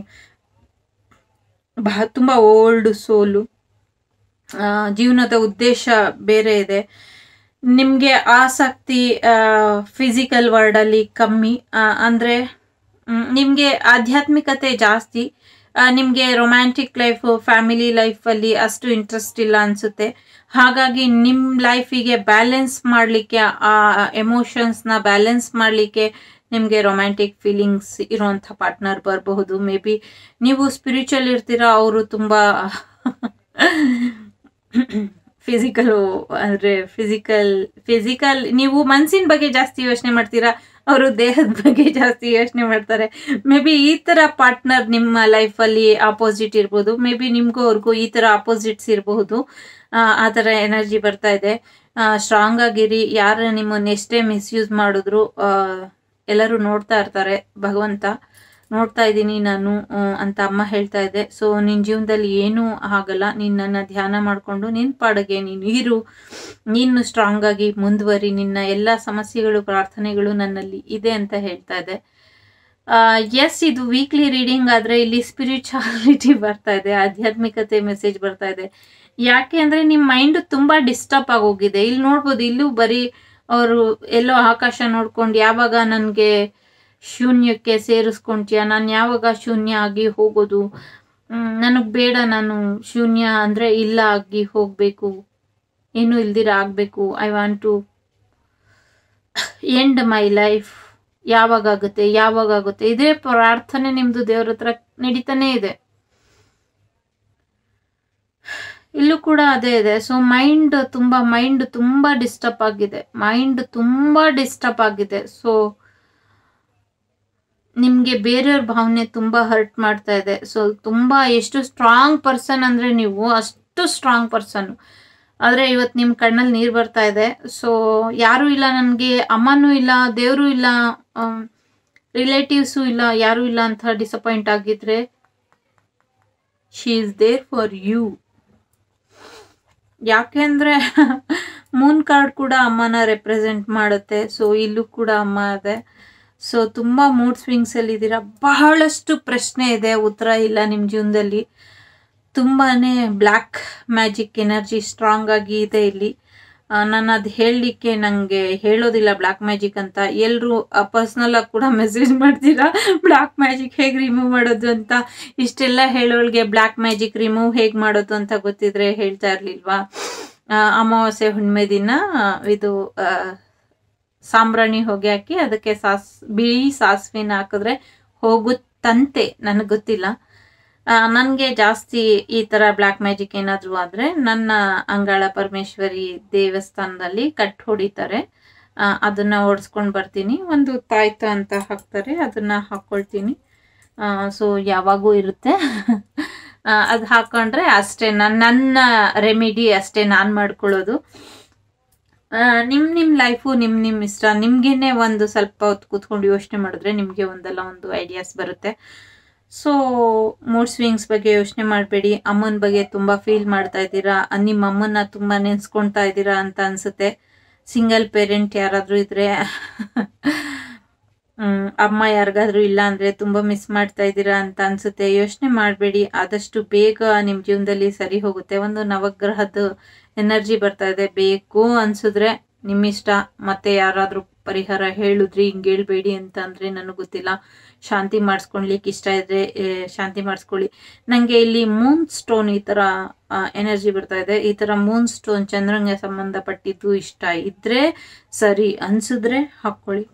ಬಹ ತುಂಬ ಓಲ್ಡ್ ಸೋಲು ಜೀವನದ ಉದ್ದೇಶ ಬೇರೆ ಇದೆ ನಿಮಗೆ ಆಸಕ್ತಿ ಫಿಸಿಕಲ್ ವರ್ಡಲ್ಲಿ ಕಮ್ಮಿ ಅಂದರೆ ನಿಮಗೆ ಆಧ್ಯಾತ್ಮಿಕತೆ ಜಾಸ್ತಿ ನಿಮಗೆ ರೊಮ್ಯಾಂಟಿಕ್ ಲೈಫು ಫ್ಯಾಮಿಲಿ ಲೈಫಲ್ಲಿ ಅಷ್ಟು ಇಂಟ್ರೆಸ್ಟ್ ಇಲ್ಲ ಅನಿಸುತ್ತೆ ಹಾಗಾಗಿ ನಿಮ್ಮ ಲೈಫಿಗೆ ಬ್ಯಾಲೆನ್ಸ್ ಮಾಡಲಿಕ್ಕೆ ಆ ಎಮೋಷನ್ಸ್ನ ಬ್ಯಾಲೆನ್ಸ್ ಮಾಡಲಿಕ್ಕೆ ನಿಮಗೆ ರೊಮ್ಯಾಂಟಿಕ್ ಫೀಲಿಂಗ್ಸ್ ಇರೋವಂಥ ಪಾರ್ಟ್ನರ್ ಬರಬಹುದು ಮೇ ಬಿ ನೀವು ಸ್ಪಿರಿಚುವಲ್ ಇರ್ತೀರಾ ಅವರು ತುಂಬ ಫಿಸಿಕಲ್ ಅಂದರೆ ಫಿಸಿಕಲ್ ಫಿಸಿಕಲ್ ನೀವು ಮನಸ್ಸಿನ ಬಗ್ಗೆ ಜಾಸ್ತಿ ಯೋಚನೆ ಮಾಡ್ತೀರಾ ಅವರು ದೇಹದ ಬಗ್ಗೆ ಜಾಸ್ತಿ ಯೋಚನೆ ಮಾಡ್ತಾರೆ ಮೇ ಬಿ ಈ ಥರ ಪಾರ್ಟ್ನರ್ ನಿಮ್ಮ ಲೈಫಲ್ಲಿ ಆಪೋಸಿಟ್ ಇರ್ಬೋದು ಮೇ ಬಿ ನಿಮಗೂ ಅವ್ರಿಗೂ ಈ ಥರ ಆಪೋಸಿಟ್ಸ್ ಇರಬಹುದು ಆ ಥರ ಎನರ್ಜಿ ಬರ್ತಾ ಇದೆ ಸ್ಟ್ರಾಂಗ್ ಆಗಿರಿ ಯಾರು ನಿಮ್ಮನ್ನ ಎಷ್ಟೇ ಮಿಸ್ಯೂಸ್ ಮಾಡಿದ್ರು ಆ, ಎಲ್ಲರೂ ನೋಡ್ತಾ ಇರ್ತಾರೆ ಭಗವಂತ ನೋಡ್ತಾ ಇದ್ದೀನಿ ನಾನು ಆ, ಅಂತ ಅಮ್ಮ ಹೇಳ್ತಾ ಇದೆ ಸೊ ನಿನ್ನ ಜೀವನದಲ್ಲಿ ಏನೂ ಆಗಲ್ಲ ನಿನ್ನನ್ನು ಧ್ಯಾನ ಮಾಡಿಕೊಂಡು ನಿನ್ನ ಪಾಡಿಗೆ ನೀನು ಇರು ನೀನು ಸ್ಟ್ರಾಂಗ್ ಆಗಿ ಮುಂದುವರಿ ನಿನ್ನ ಎಲ್ಲ ಸಮಸ್ಯೆಗಳು ಪ್ರಾರ್ಥನೆಗಳು ನನ್ನಲ್ಲಿ ಇದೆ ಅಂತ ಹೇಳ್ತಾ ಇದೆ ಎಸ್ ಇದು ವೀಕ್ಲಿ ರೀಡಿಂಗ್ ಆದರೆ ಇಲ್ಲಿ ಸ್ಪಿರಿಚುವಾಲಿಟಿ ಬರ್ತಾ ಇದೆ ಆಧ್ಯಾತ್ಮಿಕತೆ ಮೆಸೇಜ್ ಬರ್ತಾ ಇದೆ ಯಾಕೆ ಅಂದರೆ ನಿಮ್ಮ ಮೈಂಡ್ ತುಂಬ ಡಿಸ್ಟರ್ಬ್ ಆಗೋಗಿದೆ ಇಲ್ಲಿ ನೋಡ್ಬೋದು ಇಲ್ಲೂ ಬರೀ ಅವರು ಎಲ್ಲೋ ಆಕಾಶ ನೋಡ್ಕೊಂಡು ಯಾವಾಗ ನನಗೆ ಶೂನ್ಯಕ್ಕೆ ಸೇರಿಸ್ಕೊಂತೀಯ ನಾನು ಯಾವಾಗ ಶೂನ್ಯ ಆಗಿ ಹೋಗೋದು ನನಗೆ ಬೇಡ ನಾನು ಶೂನ್ಯ ಅಂದರೆ ಇಲ್ಲ ಆಗಿ ಹೋಗಬೇಕು ಏನು ಇಲ್ದಿರ ಆಗಬೇಕು I want to end my life ಯಾವಾಗ ಆಗುತ್ತೆ ಯಾವಾಗ ಆಗುತ್ತೆ ಇದೇ ಪ್ರಾರ್ಥನೆ ನಿಮ್ಮದು ದೇವ್ರ ಹತ್ರ ನಡೀತಾನೇ ಇದೆ ಇಲ್ಲೂ ಕೂಡ ಅದೇ ಇದೆ ಸೊ ಮೈಂಡ್ ತುಂಬ ಮೈಂಡ್ ತುಂಬ ಡಿಸ್ಟರ್ಬ್ ಆಗಿದೆ ಮೈಂಡ್ ತುಂಬ ಡಿಸ್ಟರ್ಬ್ ಆಗಿದೆ ಸೊ ನಿಮಗೆ ಬೇರೆಯವ್ರ ಭಾವನೆ ತುಂಬ ಹರ್ಟ್ ಮಾಡ್ತಾ ಇದೆ ಸೊ ತುಂಬ ಎಷ್ಟು ಸ್ಟ್ರಾಂಗ್ ಪರ್ಸನ್ ಅಂದರೆ ನೀವು ಅಷ್ಟು ಸ್ಟ್ರಾಂಗ್ ಪರ್ಸನ್ನು ಆದರೆ ಇವತ್ತು ನಿಮ್ಮ ಕಣ್ಣಲ್ಲಿ ನೀರು ಬರ್ತಾ ಇದೆ ಸೊ ಯಾರೂ ಇಲ್ಲ ನನಗೆ ಅಮ್ಮನೂ ಇಲ್ಲ ದೇವರು ಇಲ್ಲ ರಿಲೇಟಿವ್ಸು ಇಲ್ಲ ಯಾರೂ ಇಲ್ಲ ಅಂತ ಡಿಸಪಾಯಿಂಟ್ ಆಗಿದ್ರೆ she is there for you ಯಾಕೆಂದ್ರೆ ಮೂನ್ ಕಾರ್ಡ್ ಕೂಡ ಅಮ್ಮನ ರೆಪ್ರೆಸೆಂಟ್ ಮಾಡುತ್ತೆ ಸೊ ಇಲ್ಲೂ ಕೂಡ ಅಮ್ಮ ಇದೆ ಸೊ ತುಂಬ ಮೂಡ್ ಸ್ವಿಂಗ್ಸ್ ಅಲ್ಲಿ ಇದ್ದೀರಾ ಬಹಳಷ್ಟು ಪ್ರಶ್ನೆ ಇದೆ ಉತ್ತರ ಇಲ್ಲ ನಿಮ್ಮ ಜೀವನದಲ್ಲಿ ತುಂಬಾನೇ ಬ್ಲ್ಯಾಕ್ ಮ್ಯಾಜಿಕ್ ಎನರ್ಜಿ ಸ್ಟ್ರಾಂಗ್ ಆಗಿ ಇದೆ ಇಲ್ಲಿ ನಾನು ಅದು ಹೇಳಲಿಕ್ಕೆ ನನಗೆ ಹೇಳೋದಿಲ್ಲ ಬ್ಲ್ಯಾಕ್ ಮ್ಯಾಜಿಕ್ ಅಂತ ಎಲ್ಲರೂ ಪರ್ಸ್ನಲ್ ಆಗಿ ಕೂಡ ಮೆಸೇಜ್ ಮಾಡ್ತೀರಾ ಬ್ಲ್ಯಾಕ್ ಮ್ಯಾಜಿಕ್ ಹೇಗೆ ರಿಮೂವ್ ಮಾಡೋದು ಅಂತ ಇಷ್ಟೆಲ್ಲ ಹೇಳೋಳ್ಗೆ ಬ್ಲ್ಯಾಕ್ ಮ್ಯಾಜಿಕ್ ರಿಮೂವ್ ಹೇಗೆ ಮಾಡೋದು ಅಂತ ಗೊತ್ತಿದ್ರೆ ಹೇಳ್ತಾ ಇರಲಿಲ್ವಾ ಅಮಾವಾಸ್ಯೆ ಹುಣ್ಣಿಮೆ ದಿನ ಇದು ಆ, ಸಾಂಬ್ರಾಣಿ ಹೊಗೆ ಹಾಕಿ ಅದಕ್ಕೆ ಸಾಸ್ ಬಿಳಿ ಸಾಸಿವೆನ ಹಾಕಿದ್ರೆ ಹೋಗುತ್ತಂತೆ ನನಗೆ ಗೊತ್ತಿಲ್ಲ ನನಗೆ ಜಾಸ್ತಿ ಈ ಥರ ಬ್ಲ್ಯಾಕ್ ಮ್ಯಾಜಿಕ್ ಏನಾದರೂ ಆದರೆ ನನ್ನ ಅಂಗಾಳ ಪರಮೇಶ್ವರಿ ದೇವಸ್ಥಾನದಲ್ಲಿ ಕಟ್ ಹೊಡಿತಾರೆ ಆ, ಅದನ್ನ ಓಡಿಸ್ಕೊಂಡು ಬರ್ತೀನಿ ಒಂದು ತಾಯ್ತ ಅಂತ ಹಾಕ್ತಾರೆ ಅದನ್ನ ಹಾಕ್ಕೊಳ್ತೀನಿ ಸೊ ಯಾವಾಗೂ ಇರುತ್ತೆ ಅದು ಹಾಕೊಂಡ್ರೆ ಅಷ್ಟೇ ನನ್ನ ನನ್ನ ರೆಮಿಡಿ ಅಷ್ಟೇ ನಾನು ಮಾಡ್ಕೊಳ್ಳೋದು ನಿಮ್ಮ ನಿಮ್ಮ ಲೈಫು ನಿಮ್ಮ ನಿಮ್ಮ ಇಷ್ಟ ನಿಮಗೇನೆ ಒಂದು ಸ್ವಲ್ಪ ಹೊತ್ತು ಕೂತ್ಕೊಂಡು ಯೋಚನೆ ಮಾಡಿದ್ರೆ ನಿಮಗೆ ಒಂದಲ್ಲ ಒಂದು ಐಡಿಯಾಸ್ ಬರುತ್ತೆ ಸೊ ಮೂಡ್ ಸ್ವಿಂಗ್ಸ್ ಬಗ್ಗೆ ಯೋಚನೆ ಮಾಡಬೇಡಿ ಅಮ್ಮನ ಬಗ್ಗೆ ತುಂಬ ಫೀಲ್ ಮಾಡ್ತಾ ಇದ್ದೀರಾ ನಿಮ್ಮ ಅಮ್ಮನ್ನ ತುಂಬ ನೆನೆಸ್ಕೊಳ್ತಾ ಇದ್ದೀರಾ ಅಂತ ಅನ್ಸುತ್ತೆ ಸಿಂಗಲ್ ಪೇರೆಂಟ್ ಯಾರಾದರೂ ಇದ್ರೆ ಹ್ಮ್, ಅಮ್ಮ ಯಾರಿಗಾದ್ರೂ ಇಲ್ಲ ಅಂದ್ರೆ ತುಂಬಾ ಮಿಸ್ ಮಾಡ್ತಾ ಇದ್ದೀರಾ ಅಂತ ಅನ್ಸುತ್ತೆ ಯೋಚನೆ ಮಾಡಬೇಡಿ ಆದಷ್ಟು ಬೇಗ ನಿಮ್ಮ ಜೀವನದಲ್ಲಿ ಸರಿ ಹೋಗುತ್ತೆ ಒಂದು ನವಗ್ರಹದ ಎನರ್ಜಿ ಬರ್ತಾ ಇದೆ ಬೇಕು ಅನ್ಸಿದ್ರೆ ನಿಮ್ಮಿಷ್ಟ ಮತ್ತೆ ಯಾರಾದ್ರೂ ಪರಿಹಾರ ಹೇಳಿದ್ರಿ ಹಿಂಗೆ ಹೇಳ್ಬೇಡಿ ಅಂತ ಅಂದ್ರೆ ನನಗೆ ಗೊತ್ತಿಲ್ಲ ಶಾಂತಿ ಮಾಡಿಸ್ಕೊಳ್ಲಿಕ್ಕೆ ಇಷ್ಟ ಇದ್ರೆ ಏ, ಶಾಂತಿ ಮಾಡಿಸ್ಕೊಳ್ಳಿ ನನಗೆ ಇಲ್ಲಿ ಮೂನ್ ಸ್ಟೋನ್ ಈ ತರ ಎನರ್ಜಿ ಬರ್ತಾ ಇದೆ ಈ ತರ ಮೂನ್ ಸ್ಟೋನ್ ಚಂದ್ರಂಗೆ ಸಂಬಂಧಪಟ್ಟಿದ್ದು ಇಷ್ಟ ಇದ್ರೆ ಸರಿ ಅನ್ಸಿದ್ರೆ ಹಾಕೊಳ್ಳಿ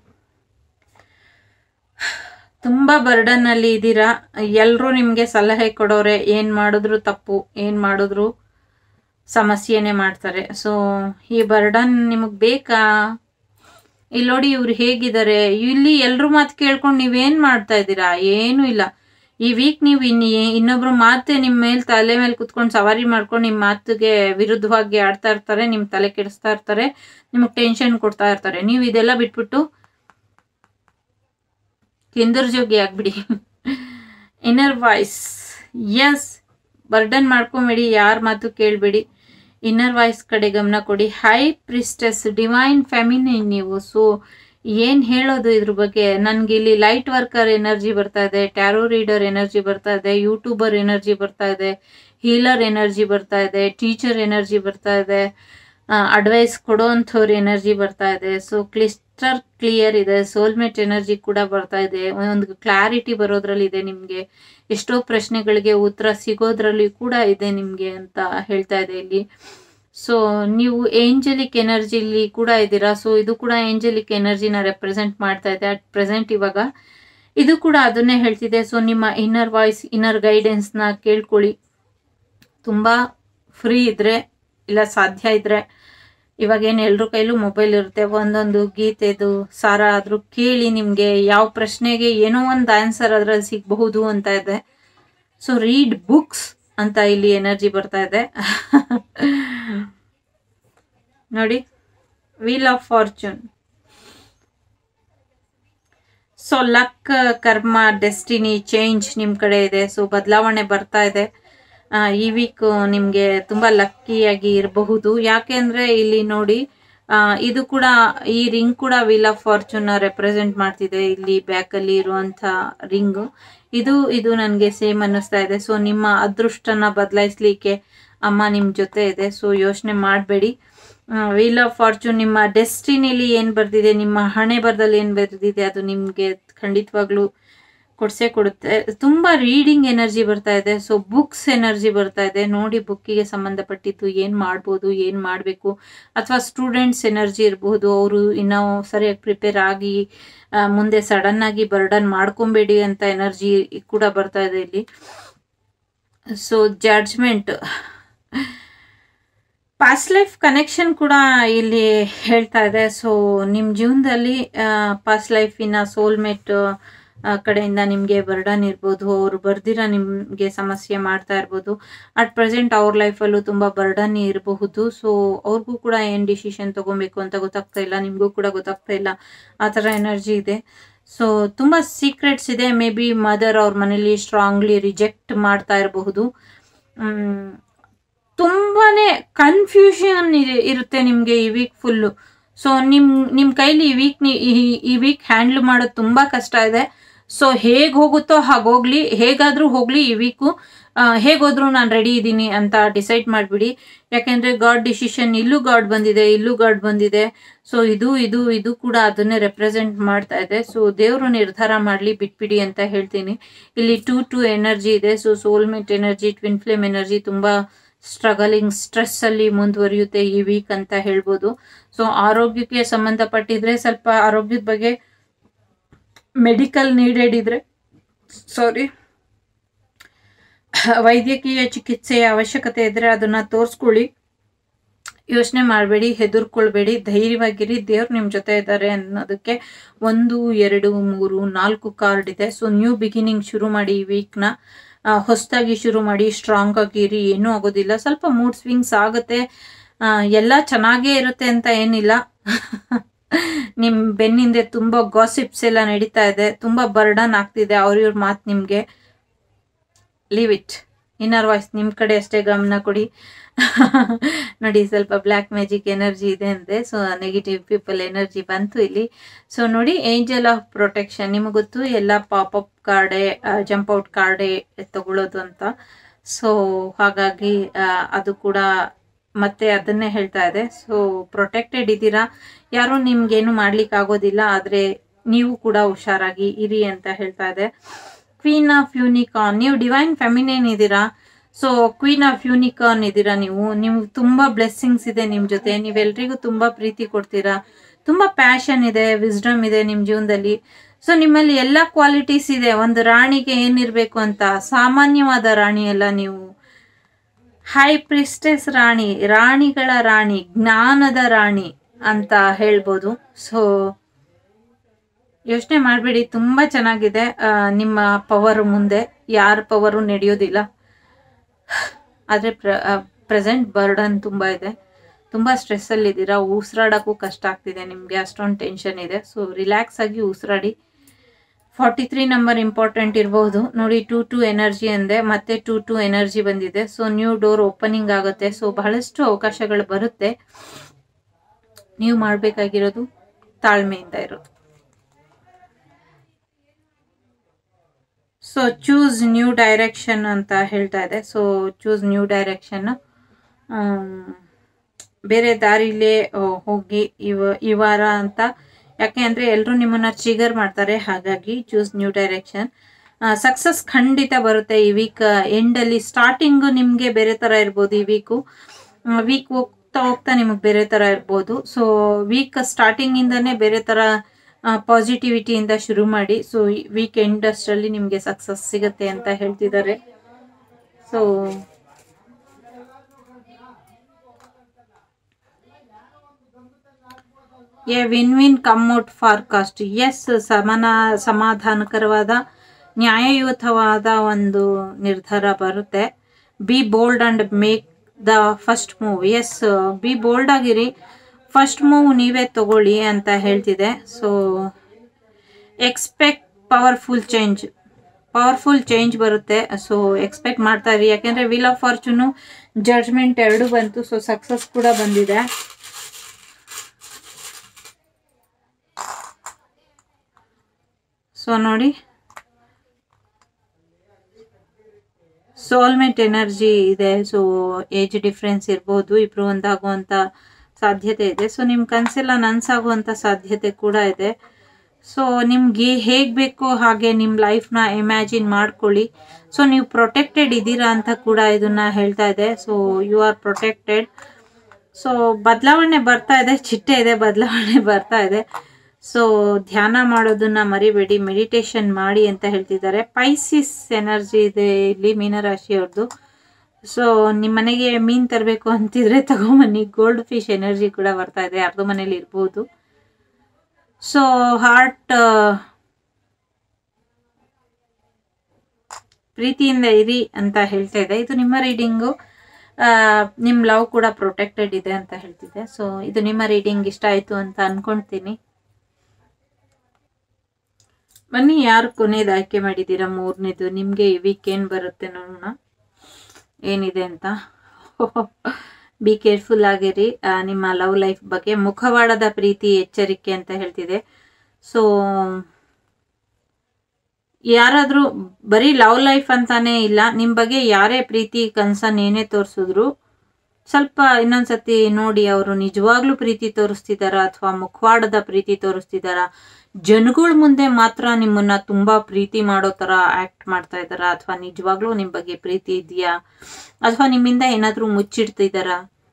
ತುಂಬಾ ಬರ್ಡನ್ ಅಲ್ಲಿ ಇದ್ದೀರಾ ಎಲ್ರೂ ನಿಮ್ಗೆ ಸಲಹೆ ಕೊಡೋರೆ ಏನ್ ಮಾಡಿದ್ರು ತಪ್ಪು ಏನ್ ಮಾಡಿದ್ರು ಸಮಸ್ಯೆನೆ ಮಾಡ್ತಾರೆ ಸೊ ಈ ಬರ್ಡನ್ ನಿಮಗ್ ಬೇಕಾ ಇಲ್ಲಿ ನೋಡಿ ಇವ್ರು ಹೇಗಿದ್ದಾರೆ ಇಲ್ಲಿ ಎಲ್ರೂ ಮಾತು ಕೇಳ್ಕೊಂಡು ನೀವೇನ್ ಮಾಡ್ತಾ ಇದ್ದೀರಾ ಏನೂ ಇಲ್ಲ ಈ ವೀಕ್ ನೀವು ಇನ್ ಇನ್ನೊಬ್ರು ಮಾತೆ ನಿಮ್ ಮೇಲ್ ತಲೆ ಮೇಲೆ ಕುತ್ಕೊಂಡು ಸವಾರಿ ಮಾಡ್ಕೊಂಡು ನಿಮ್ ಮಾತಿಗೆ ವಿರುದ್ಧವಾಗಿ ಆಡ್ತಾ ಇರ್ತಾರೆ ನಿಮ್ ತಲೆ ಕೆಡಿಸ್ತಾ ಇರ್ತಾರೆ ನಿಮಗ್ ಟೆನ್ಷನ್ ಕೊಡ್ತಾ ಇರ್ತಾರೆ ನೀವು ಇದೆಲ್ಲ ಬಿಟ್ಬಿಟ್ಟು ಕಿಂದರ್ ಜೋಗಿ ಆಗ್ಬಿಡಿ ಇನ್ನರ್ ವಾಯ್ಸ್ ಎಸ್ ಬರ್ಡನ್ ಮಾಡ್ಕೊಂಬೇಡಿ ಯಾರ ಮಾತು ಕೇಳಬೇಡಿ ಇನ್ನರ್ ವಾಯ್ಸ್ ಕಡೆ ಗಮನ ಕೊಡಿ ಹೈ ಪ್ರಿಸ್ಟೆಸ್ ಡಿವೈನ್ ಫ್ಯಾಮಿಲಿ ನೀವು ಸೊ ಏನ್ ಹೇಳೋದು ಇದ್ರ ಬಗ್ಗೆ ನನ್ಗೆ ಇಲ್ಲಿ ಲೈಟ್ ವರ್ಕರ್ ಎನರ್ಜಿ ಬರ್ತಾ ಇದೆ ಟ್ಯಾರೋ ರೀಡರ್ ಎನರ್ಜಿ ಬರ್ತಾ ಇದೆ ಯೂಟ್ಯೂಬರ್ ಎನರ್ಜಿ ಬರ್ತಾ ಇದೆ ಹೀಲರ್ ಎನರ್ಜಿ ಬರ್ತಾ ಇದೆ ಟೀಚರ್ ಎನರ್ಜಿ ಬರ್ತಾ ಇದೆ ಅಡ್ವೈಸ್ ಕೊಡೋಂಥವ್ರ ಎನರ್ಜಿ ಬರ್ತಾ ಇದೆ ಸೊ ಕ್ಲಿಸ್ಟರ್ ಕ್ಲಿಯರ್ ಇದೆ ಸೋಲ್ಮೇಟ್ ಎನರ್ಜಿ ಕೂಡ ಬರ್ತಾ ಇದೆ ಒಂದು ಕ್ಲಾರಿಟಿ ಬರೋದ್ರಲ್ಲಿ ಇದೆ ನಿಮಗೆ ಎಷ್ಟೋ ಪ್ರಶ್ನೆಗಳಿಗೆ ಉತ್ತರ ಸಿಗೋದ್ರಲ್ಲಿ ಕೂಡ ಇದೆ ನಿಮಗೆ ಅಂತ ಹೇಳ್ತಾ ಇದೆ ಇಲ್ಲಿ ಸೊ ನೀವು ಏಂಜಲಿಕ್ ಎನರ್ಜಿಲಿ ಕೂಡ ಇದ್ದೀರಾ ಸೊ ಇದು ಕೂಡ ಏಂಜಲಿಕ್ ಎನರ್ಜಿನ ರೆಪ್ರೆಸೆಂಟ್ ಮಾಡ್ತಾ ಇದೆ ಅಟ್ ಪ್ರೆಸೆಂಟ್ ಇವಾಗ ಇದು ಕೂಡ ಅದನ್ನೇ ಹೇಳ್ತಿದೆ ಸೊ ನಿಮ್ಮ ಇನ್ನರ್ ವಾಯ್ಸ್ ಇನ್ನರ್ ಗೈಡೆನ್ಸ್ನ ಕೇಳ್ಕೊಳ್ಳಿ ತುಂಬ ಫ್ರೀ ಇದ್ರೆ ಇಲ್ಲ ಸಾಧ್ಯ ಇದ್ರೆ ಇವಾಗ ಏನು ಎಲ್ರ ಕೈಲೂ ಮೊಬೈಲ್ ಇರುತ್ತೆ ಒಂದೊಂದು ಗೀತೆದು ಸಾರ ಆದ್ರೂ ಕೇಳಿ ನಿಮ್ಗೆ ಯಾವ ಪ್ರಶ್ನೆಗೆ ಏನೋ ಒಂದು ಆನ್ಸರ್ ಅದ್ರಲ್ಲಿ ಸಿಗಬಹುದು ಅಂತ ಇದೆ ಸೊ ರೀಡ್ ಬುಕ್ಸ್ ಅಂತ ಇಲ್ಲಿ ಎನರ್ಜಿ ಬರ್ತಾ ಇದೆ ನೋಡಿ wheel of fortune so luck ಕರ್ಮ ಡೆಸ್ಟಿನಿ ಚೇಂಜ್ ನಿಮ್ಮ ಕಡೆ ಇದೆ ಸೊ ಬದಲಾವಣೆ ಬರ್ತಾ ಇದೆ ಆ, ಈ ವೀಕ್ ನಿಮಗೆ ತುಂಬ ಲಕ್ಕಿಯಾಗಿ ಇರಬಹುದು ಯಾಕೆಂದ್ರೆ ಇಲ್ಲಿ ನೋಡಿ ಆ, ಇದು ಕೂಡ ಈ ರಿಂಗ್ ಕೂಡ ವೀಲ್ ಆಫ್ ಫಾರ್ಚೂನ್ ರೆಪ್ರೆಸೆಂಟ್ ಮಾಡ್ತಿದೆ ಇಲ್ಲಿ ಬ್ಯಾಕಲ್ಲಿ ಇರುವಂಥ ರಿಂಗು ಇದು ಇದು ನನಗೆ ಸೇಮ್ ಅನ್ನಿಸ್ತಾ ಇದೆ ಸೊ ನಿಮ್ಮ ಅದೃಷ್ಟನ ಬದಲಾಯಿಸ್ಲಿಕ್ಕೆ ಅಮ್ಮ ನಿಮ್ಮ ಜೊತೆ ಇದೆ ಸೊ ಯೋಚನೆ ಮಾಡಬೇಡಿ ವೀಲ್ ಆಫ್ ಫಾರ್ಚೂನ್ ನಿಮ್ಮ ಡೆಸ್ಟಿನಿಲಿ ಏನು ಬರ್ದಿದೆ ನಿಮ್ಮ ಹಣೆ ಬರದಲ್ಲಿ ಏನು ಬರ್ದಿದೆ ಅದು ನಿಮಗೆ ಖಂಡಿತವಾಗ್ಲೂ ಕೊಡ್ಸೇ ಕೊಡುತ್ತೆ ತುಂಬ ರೀಡಿಂಗ್ ಎನರ್ಜಿ ಬರ್ತಾ ಇದೆ ಸೊ ಬುಕ್ಸ್ ಎನರ್ಜಿ ಬರ್ತಾ ಇದೆ ನೋಡಿ ಬುಕ್ಕಿಗೆ ಸಂಬಂಧಪಟ್ಟಿದ್ದು ಏನು ಮಾಡ್ಬೋದು ಏನು ಮಾಡಬೇಕು ಅಥವಾ ಸ್ಟೂಡೆಂಟ್ಸ್ ಎನರ್ಜಿ ಇರಬಹುದು ಅವರು ಇನ್ನೂ ಸರಿಯಾಗಿ ಪ್ರಿಪೇರ್ ಆಗಿ ಆ, ಮುಂದೆ ಸಡನ್ ಆಗಿ ಬರ್ಡನ್ ಮಾಡ್ಕೊಬೇಡಿ ಅಂತ ಎನರ್ಜಿ ಕೂಡ ಬರ್ತಾ ಇದೆ ಇಲ್ಲಿ so judgement past life connection ಕೂಡ ಇಲ್ಲಿ ಹೇಳ್ತಾ ಇದೆ ಸೊ ನಿಮ್ಮ ಜೀವನದಲ್ಲಿ ಪಾಸ್ಟ್ ಲೈಫಿನ ಸೋಲ್ಮೇಟ್ ಕಡೆಯಿಂದ ನಿಮಗೆ ಬರ್ಡನ್ ಇರ್ಬೋದು ಅವ್ರು ಬರ್ದಿರ ನಿಮಗೆ ಸಮಸ್ಯೆ ಮಾಡ್ತಾ ಇರ್ಬೋದು ಅಟ್ ಪ್ರೆಸೆಂಟ್ ಅವ್ರ ಲೈಫಲ್ಲೂ ತುಂಬ ಬರ್ಡನ್ ಇರಬಹುದು ಸೊ ಅವ್ರಿಗೂ ಕೂಡ ಏನು ಡಿಸಿಷನ್ ತಗೊಬೇಕು ಅಂತ ಗೊತ್ತಾಗ್ತಾ ಇಲ್ಲ ನಿಮಗೂ ಕೂಡ ಗೊತ್ತಾಗ್ತಾ ಇಲ್ಲ ಆ ಥರ ಎನರ್ಜಿ ಇದೆ ಸೊ ತುಂಬ ಸೀಕ್ರೆಟ್ಸ್ ಇದೆ ಮೇ ಬಿ ಮದರ್ ಅವ್ರ ಮನೇಲಿ ಸ್ಟ್ರಾಂಗ್ಲಿ ರಿಜೆಕ್ಟ್ ಮಾಡ್ತಾ ಇರಬಹುದು ಮ್, ತುಂಬಾನೇ ಕನ್ಫ್ಯೂಷನ್ ಇರುತ್ತೆ ನಿಮಗೆ ಈ ವೀಕ್ ಫುಲ್ಲು ಸೊ ನಿಮ್ ನಿಮ್ ಕೈಲಿ ಈ ವೀಕ್ ಈ ವೀಕ್ ಹ್ಯಾಂಡಲ್ ಮಾಡೋದು ತುಂಬಾ ಕಷ್ಟ ಇದೆ ಸೊ ಹೇಗ್ ಹೋಗುತ್ತೋ ಹಾಗೋಗ್ಲಿ ಹೇಗಾದ್ರೂ ಹೋಗ್ಲಿ ಈ ವೀಕು ಹೇಗೋದ್ರೂ ನಾನು ರೆಡಿ ಇದ್ದೀನಿ ಅಂತ ಡಿಸೈಡ್ ಮಾಡಿಬಿಡಿ ಯಾಕೆಂದ್ರೆ ಗಾಡ್ ಡಿಸಿಷನ್ ಇಲ್ಲೂ ಗಾಡ್ ಬಂದಿದೆ ಇಲ್ಲೂ ಗಾಡ್ ಬಂದಿದೆ ಸೊ ಇದು ಇದು ಇದು ಕೂಡ ಅದನ್ನೇ ರೆಪ್ರೆಸೆಂಟ್ ಮಾಡ್ತಾ ಇದೆ ಸೊ ದೇವರು ನಿರ್ಧಾರ ಮಾಡಲಿ ಬಿಟ್ಬಿಡಿ ಅಂತ ಹೇಳ್ತೀನಿ ಇಲ್ಲಿ ಟೂ ಟು ಎನರ್ಜಿ ಇದೆ so soulmate energy twin flame energy ತುಂಬಾ ಸ್ಟ್ರಗಲಿಂಗ್ ಸ್ಟ್ರೆಸ್ ಅಲ್ಲಿ ಮುಂದುವರಿಯುತ್ತೆ ಈ ವೀಕ್ ಅಂತ ಹೇಳ್ಬೋದು ಸೊ ಆರೋಗ್ಯಕ್ಕೆ ಸಂಬಂಧಪಟ್ಟಿದ್ರೆ ಸ್ವಲ್ಪ ಆರೋಗ್ಯದ ಬಗ್ಗೆ ಮೆಡಿಕಲ್ ನೀಡೆಡ್ ಇದ್ರೆ ಸಾರಿ ವೈದ್ಯಕೀಯ ಚಿಕಿತ್ಸೆಯ ಅವಶ್ಯಕತೆ ಇದ್ರೆ ಅದನ್ನ ತೋರಿಸ್ಕೊಳ್ಳಿ ಯೋಚನೆ ಮಾಡಬೇಡಿ ಹೆದರ್ಕೊಳ್ಬೇಡಿ ಧೈರ್ಯವಾಗಿರಿ ದೇವ್ರು ನಿಮ್ಮ ಜೊತೆ ಇದ್ದಾರೆ ಅನ್ನೋದಕ್ಕೆ ಒಂದು ಎರಡು ಮೂರು ನಾಲ್ಕು ಕಾರ್ಡ್ ಇದೆ ಸೊ ನ್ಯೂ ಬಿಗಿನಿಂಗ್ ಶುರು ಮಾಡಿ ಈ ವೀಕ್ನ ಹೊಸದಾಗಿ ಶುರು ಮಾಡಿ ಸ್ಟ್ರಾಂಗ್ ಆಗಿರಿ ಏನೂ ಆಗೋದಿಲ್ಲ ಸ್ವಲ್ಪ ಮೂಡ್ ಸ್ವಿಂಗ್ಸ್ ಆಗುತ್ತೆ ಆ, ಎಲ್ಲ ಚೆನ್ನಾಗೇ ಇರುತ್ತೆ ಅಂತ ಏನಿಲ್ಲ ನಿಮ್ ಬೆನ್ನಿಂದೆ ತುಂಬಾ ಗಾಸಿಪ್ಸ್ ಎಲ್ಲ ನಡೀತಾ ಇದೆ ತುಂಬಾ ಬರ್ಡನ್ ಆಗ್ತಿದೆ ಅವ್ರ ಇವ್ರ ಮಾತು ನಿಮ್ಗೆ ಲೀವ್ ಇಟ್ ಇನ್ನರ್ ವಾಯ್ಸ್ ನಿಮ್ ಕಡೆ ಅಷ್ಟೇ ಗಮನ ಕೊಡಿ ನೋಡಿ ಸ್ವಲ್ಪ ಬ್ಲ್ಯಾಕ್ ಮ್ಯಾಜಿಕ್ ಎನರ್ಜಿ ಇದೆ ಅಂದೆ ಸೊ ನೆಗೆಟಿವ್ ಪೀಪಲ್ ಎನರ್ಜಿ ಬಂತು ಇಲ್ಲಿ ಸೊ ನೋಡಿ ಏಂಜಲ್ ಆಫ್ ಪ್ರೊಟೆಕ್ಷನ್ ನಿಮಗೆ ಗೊತ್ತು ಎಲ್ಲ ಪಾಪಪ್ ಕಾರ್ಡೇ ಜಂಪ್ ಔಟ್ ಕಾರ್ಡೇ ತಗೊಳ್ಳೋದು ಅಂತ ಸೊ ಹಾಗಾಗಿ ಆ, ಅದು ಕೂಡ ಮತ್ತೆ ಅದನ್ನೇ ಹೇಳ್ತಾ ಇದೆ ಸೊ ಪ್ರೊಟೆಕ್ಟೆಡ್ ಇದ್ದೀರಾ ಯಾರು ನಿಮ್ಗೇನು ಮಾಡ್ಲಿಕ್ಕೆ ಆಗೋದಿಲ್ಲ ಆದ್ರೆ ನೀವು ಕೂಡ ಹುಷಾರಾಗಿ ಇರಿ ಅಂತ ಹೇಳ್ತಾ ಇದೆ ಕ್ವೀನ್ ಆಫ್ ಯೂನಿಕಾರ್ನ್ ನೀವು ಡಿವೈನ್ ಫೆಮಿನೇನ್ ಇದ್ದೀರಾ ಸೊ ಕ್ವೀನ್ ಆಫ್ ಯೂನಿಕಾರ್ನ್ ಇದ್ದೀರಾ ನೀವು ನಿಮ್ಗೆ ತುಂಬಾ ಬ್ಲೆಸ್ಸಿಂಗ್ಸ್ ಇದೆ ನಿಮ್ ಜೊತೆ ನೀವೆಲ್ರಿಗೂ ತುಂಬಾ ಪ್ರೀತಿ ಕೊಡ್ತೀರಾ ತುಂಬಾ ಪ್ಯಾಷನ್ ಇದೆ ವಿಸ್ಡಮ್ ಇದೆ ನಿಮ್ ಜೀವನದಲ್ಲಿ ಸೊ ನಿಮ್ಮಲ್ಲಿ ಎಲ್ಲಾ ಕ್ವಾಲಿಟೀಸ್ ಇದೆ ಒಂದು ರಾಣಿಗೆ ಏನಿರ್ಬೇಕು ಅಂತ ಸಾಮಾನ್ಯವಾದ ರಾಣಿ ಅಲ್ಲ ನೀವು ಹೈ ಪ್ರಿಸ್ಟೆಸ್ ರಾಣಿ ರಾಣಿಗಳ ರಾಣಿ ಜ್ಞಾನದ ರಾಣಿ ಅಂತ ಹೇಳ್ಬೋದು ಸೊ ಯೋಚನೆ ಮಾಡಬೇಡಿ ತುಂಬಾ ಚೆನ್ನಾಗಿದೆ ಆ, ನಿಮ್ಮ ಪವರ್ ಮುಂದೆ ಯಾರ ಪವರು ನಡೆಯೋದಿಲ್ಲ ಆದರೆ ಪ್ರೆಸೆಂಟ್ ಬರ್ಡನ್ ತುಂಬ ಇದೆ ತುಂಬ ಸ್ಟ್ರೆಸ್ಸಲ್ಲಿ ಇದ್ದೀರಾ ಉಸಿರಾಡೋಕ್ಕೂ ಕಷ್ಟ ಆಗ್ತಿದೆ ನಿಮಗೆ ಅಷ್ಟೊಂದು ಟೆನ್ಷನ್ ಇದೆ ಸೊ ರಿಲ್ಯಾಕ್ಸ್ ಆಗಿ ಉಸಿರಾಡಿ ಫಾರ್ಟಿ ತ್ರೀ ನಂಬರ್ ಇಂಪಾರ್ಟೆಂಟ್ ಇರಬಹುದು ನೋಡಿ ಟೂ ಟು ಎನರ್ಜಿ ಅಂದೆ ಮತ್ತೆ ಟೂ ಟು ಎನರ್ಜಿ ಬಂದಿದೆ ಸೊ ನ್ಯೂ ಡೋರ್ ಓಪನಿಂಗ್ ಆಗುತ್ತೆ ಸೊ ಬಹಳಷ್ಟು ಅವಕಾಶಗಳು ಬರುತ್ತೆ ನೀವು ಮಾಡಬೇಕಾಗಿರೋದು ತಾಳ್ಮೆಯಿಂದ ಇರೋದು ಸೊ ಚೂಸ್ ನ್ಯೂ ಡೈರೆಕ್ಷನ್ ಅಂತ ಹೇಳ್ತಾ ಇದೆ ಸೊ ಚೂಸ್ ನ್ಯೂ ಡೈರೆಕ್ಷನ್ ಬೇರೆ ದಾರಿಲೇ ಆ, ಹೋಗಿ ಇವ ಈ ವಾರ ಅಂತ ಯಾಕೆ ಅಂದರೆ ಎಲ್ಲರೂ ನಿಮ್ಮನ್ನ ಟ್ರಿಗರ್ ಮಾಡ್ತಾರೆ ಹಾಗಾಗಿ ಚೂಸ್ ನ್ಯೂ ಡೈರೆಕ್ಷನ್ ಸಕ್ಸಸ್ ಖಂಡಿತ ಬರುತ್ತೆ ಈ ವೀಕ್ ಎಂಡಲ್ಲಿ ಸ್ಟಾರ್ಟಿಂಗು ನಿಮಗೆ ಬೇರೆ ಥರ ಇರ್ಬೋದು ಈ ವೀಕು ವೀಕ್ ಹೋಗ್ತಾ ಹೋಗ್ತಾ ನಿಮಗೆ ಬೇರೆ ಥರ ಇರ್ಬೋದು ಸೊ ವೀಕ್ ಸ್ಟಾರ್ಟಿಂಗಿಂದನೇ ಬೇರೆ ಥರ ಪಾಸಿಟಿವಿಟಿಯಿಂದ ಶುರು ಮಾಡಿ ಸೊ ವೀಕ್ ಎಂಡ್ ಅಷ್ಟರಲ್ಲಿ ನಿಮಗೆ ಸಕ್ಸಸ್ ಸಿಗುತ್ತೆ ಅಂತ ಹೇಳ್ತಿದ್ದಾರೆ so a win win come out forecast yes ಸಮಾನ ಸಮಾಧಾನಕರವಾದ ನ್ಯಾಯಯುತವಾದ ಒಂದು ನಿರ್ಧಾರ ಬರುತ್ತೆ be bold and make the first move yes be bold ಆಗಿರಿ ಫಸ್ಟ್ ಮೂವ್ ನೀವೇ ತಗೊಳ್ಳಿ ಅಂತ ಹೇಳ್ತಿದೆ so expect powerful change powerful change ಬರುತ್ತೆ ಸೊ ಎಕ್ಸ್ಪೆಕ್ಟ್ ಮಾಡ್ತಾ ಇರಿ ಯಾಕೆಂದ್ರೆ ವಿಲ್ ಆಫ್ ಫಾರ್ಚೂನು ಜಡ್ಜ್ಮೆಂಟ್ ಎರಡು ಬಂತು ಸೊ ಸಕ್ಸಸ್ ಕೂಡ ಬಂದಿದೆ ಸೊ ನೋಡಿ ಸೋಲ್ಮೆಂಟ್ ಎನರ್ಜಿ ಇದೆ ಸೊ ಏಜ್ ಡಿಫ್ರೆನ್ಸ್ ಇರ್ಬೋದು ಇಬ್ರು ಒಂದಾಗುವಂತ ಸಾಧ್ಯತೆ ಇದೆ ಸೊ ನಿಮ್ಮ ಕನಸೆಲ್ಲ ನನ್ಸಾಗುವಂತ ಸಾಧ್ಯತೆ ಕೂಡ ಇದೆ ಸೊ ನಿಮ್ಗೆ ಹೇಗೆ ಬೇಕೋ ಹಾಗೆ ನಿಮ್ಮ ಲೈಫ್ನ ಇಮ್ಯಾಜಿನ್ ಮಾಡ್ಕೊಳ್ಳಿ ಸೊ ನೀವು ಪ್ರೊಟೆಕ್ಟೆಡ್ ಇದ್ದೀರಾ ಅಂತ ಕೂಡ ಇದನ್ನ ಹೇಳ್ತಾ ಇದೆ so you are protected so ಬದಲಾವಣೆ ಬರ್ತಾ ಇದೆ ಚಿಟ್ಟೆ ಇದೆ ಬದಲಾವಣೆ ಬರ್ತಾ ಇದೆ ಸೊ ಧ್ಯಾನ ಮಾಡೋದನ್ನ ಮರಿಬೇಡಿ ಮೆಡಿಟೇಷನ್ ಮಾಡಿ ಅಂತ ಹೇಳ್ತಿದ್ದಾರೆ ಪೈಸಿಸ್ ಎನರ್ಜಿ ಇದೆ ಇಲ್ಲಿ ಮೀನರಾಶಿಯವ್ರದ್ದು ಸೊ ನಿಮ್ಮ ಮನೆಗೆ ಮೀನ್ ತರಬೇಕು ಅಂತಿದ್ರೆ ತಗೊಂಬನ್ನಿ ಗೋಲ್ಡ್ ಫಿಶ್ ಎನರ್ಜಿ ಕೂಡ ಬರ್ತಾ ಇದೆ ಯಾರ್ದೋ ಮನೇಲಿ ಇರ್ಬೋದು ಸೊ ಹಾರ್ಟ್ ಪ್ರೀತಿಯಿಂದ ಇರಿ ಅಂತ ಹೇಳ್ತಾ ಇದೆ ಇದು ನಿಮ್ಮ ರೀಡಿಂಗು ನಿಮ್ಮ ಲವ್ ಕೂಡ ಪ್ರೊಟೆಕ್ಟೆಡ್ ಇದೆ ಅಂತ ಹೇಳ್ತಿದೆ ಸೊ ಇದು ನಿಮ್ಮ ರೀಡಿಂಗ್ ಇಷ್ಟ ಆಯ್ತು ಅಂತ ಅನ್ಕೊಂತೀನಿ ಬನ್ನಿ ಯಾರು ಕೊನೆಯದು ಆಯ್ಕೆ ಮಾಡಿದ್ದೀರಾ ಮೂರನೇದು ನಿಮಗೆ ಈ ವೀಕ್ ಏನು ಬರುತ್ತೆ ನೋಡೋಣ ಏನಿದೆ ಅಂತ ಬಿ ಕೇರ್ಫುಲ್ ಆಗಿರಿ ಆ, ನಿಮ್ಮ ಲವ್ ಲೈಫ್ ಬಗ್ಗೆ ಮುಖವಾಡದ ಪ್ರೀತಿ ಎಚ್ಚರಿಕೆ ಅಂತ ಹೇಳ್ತಿದೆ ಸೊ ಯಾರಾದ್ರೂ ಬರೀ ಲವ್ ಲೈಫ್ ಅಂತಾನೆ ಇಲ್ಲ ನಿಮ್ ಬಗ್ಗೆ ಯಾರೇ ಪ್ರೀತಿ ಕನ್ಸನ್ ಏನೇ ತೋರಿಸಿದ್ರು ಸ್ವಲ್ಪ ಇನ್ನೊಂದ್ಸತಿ ನೋಡಿ ಅವರು ನಿಜವಾಗ್ಲೂ ಪ್ರೀತಿ ತೋರಿಸ್ತಿದಾರ ಅಥವಾ ಮುಖವಾಡದ ಪ್ರೀತಿ ತೋರಿಸ್ತಿದಾರ ಜನಗಳ ಮುಂದೆ ಮಾತ್ರ ನಿಮ್ಮನ್ನ ತುಂಬಾ ಪ್ರೀತಿ ಮಾಡೋ ತರ ಆಕ್ಟ್ ಮಾಡ್ತಾ ಇದಾರ ಅಥವಾ ನಿಜವಾಗ್ಲೂ ನಿಮ್ ಬಗ್ಗೆ ಪ್ರೀತಿ ಇದೆಯಾ ಅಥವಾ ನಿಮ್ಮಿಂದ ಏನಾದ್ರೂ ಮುಚ್ಚಿಡ್ತಿದಾರ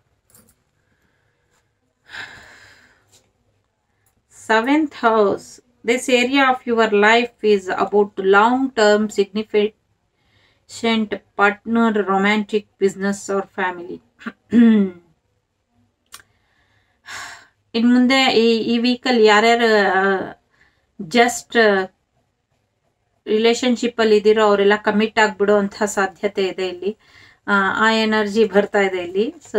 seventh house this area of your life is about long term significant partner romantic business or family ಇನ್ ಮುಂದೆ ಈ ಈ ವೀಕಲ್ಲಿ ಯಾರ್ಯಾರು ಜಸ್ಟ್ ರಿಲೇಶನ್ಶಿಪ್ ಅಲ್ಲಿ ಇದ್ದೀರೋ ಅವರೆಲ್ಲ ಕಮಿಟ್ ಆಗ್ಬಿಡೋ ಅಂತ ಸಾಧ್ಯತೆ ಇದೆ ಇಲ್ಲಿ ಆ, ಆ ಎನರ್ಜಿ ಬರ್ತಾ ಇದೆ ಇಲ್ಲಿ ಸೊ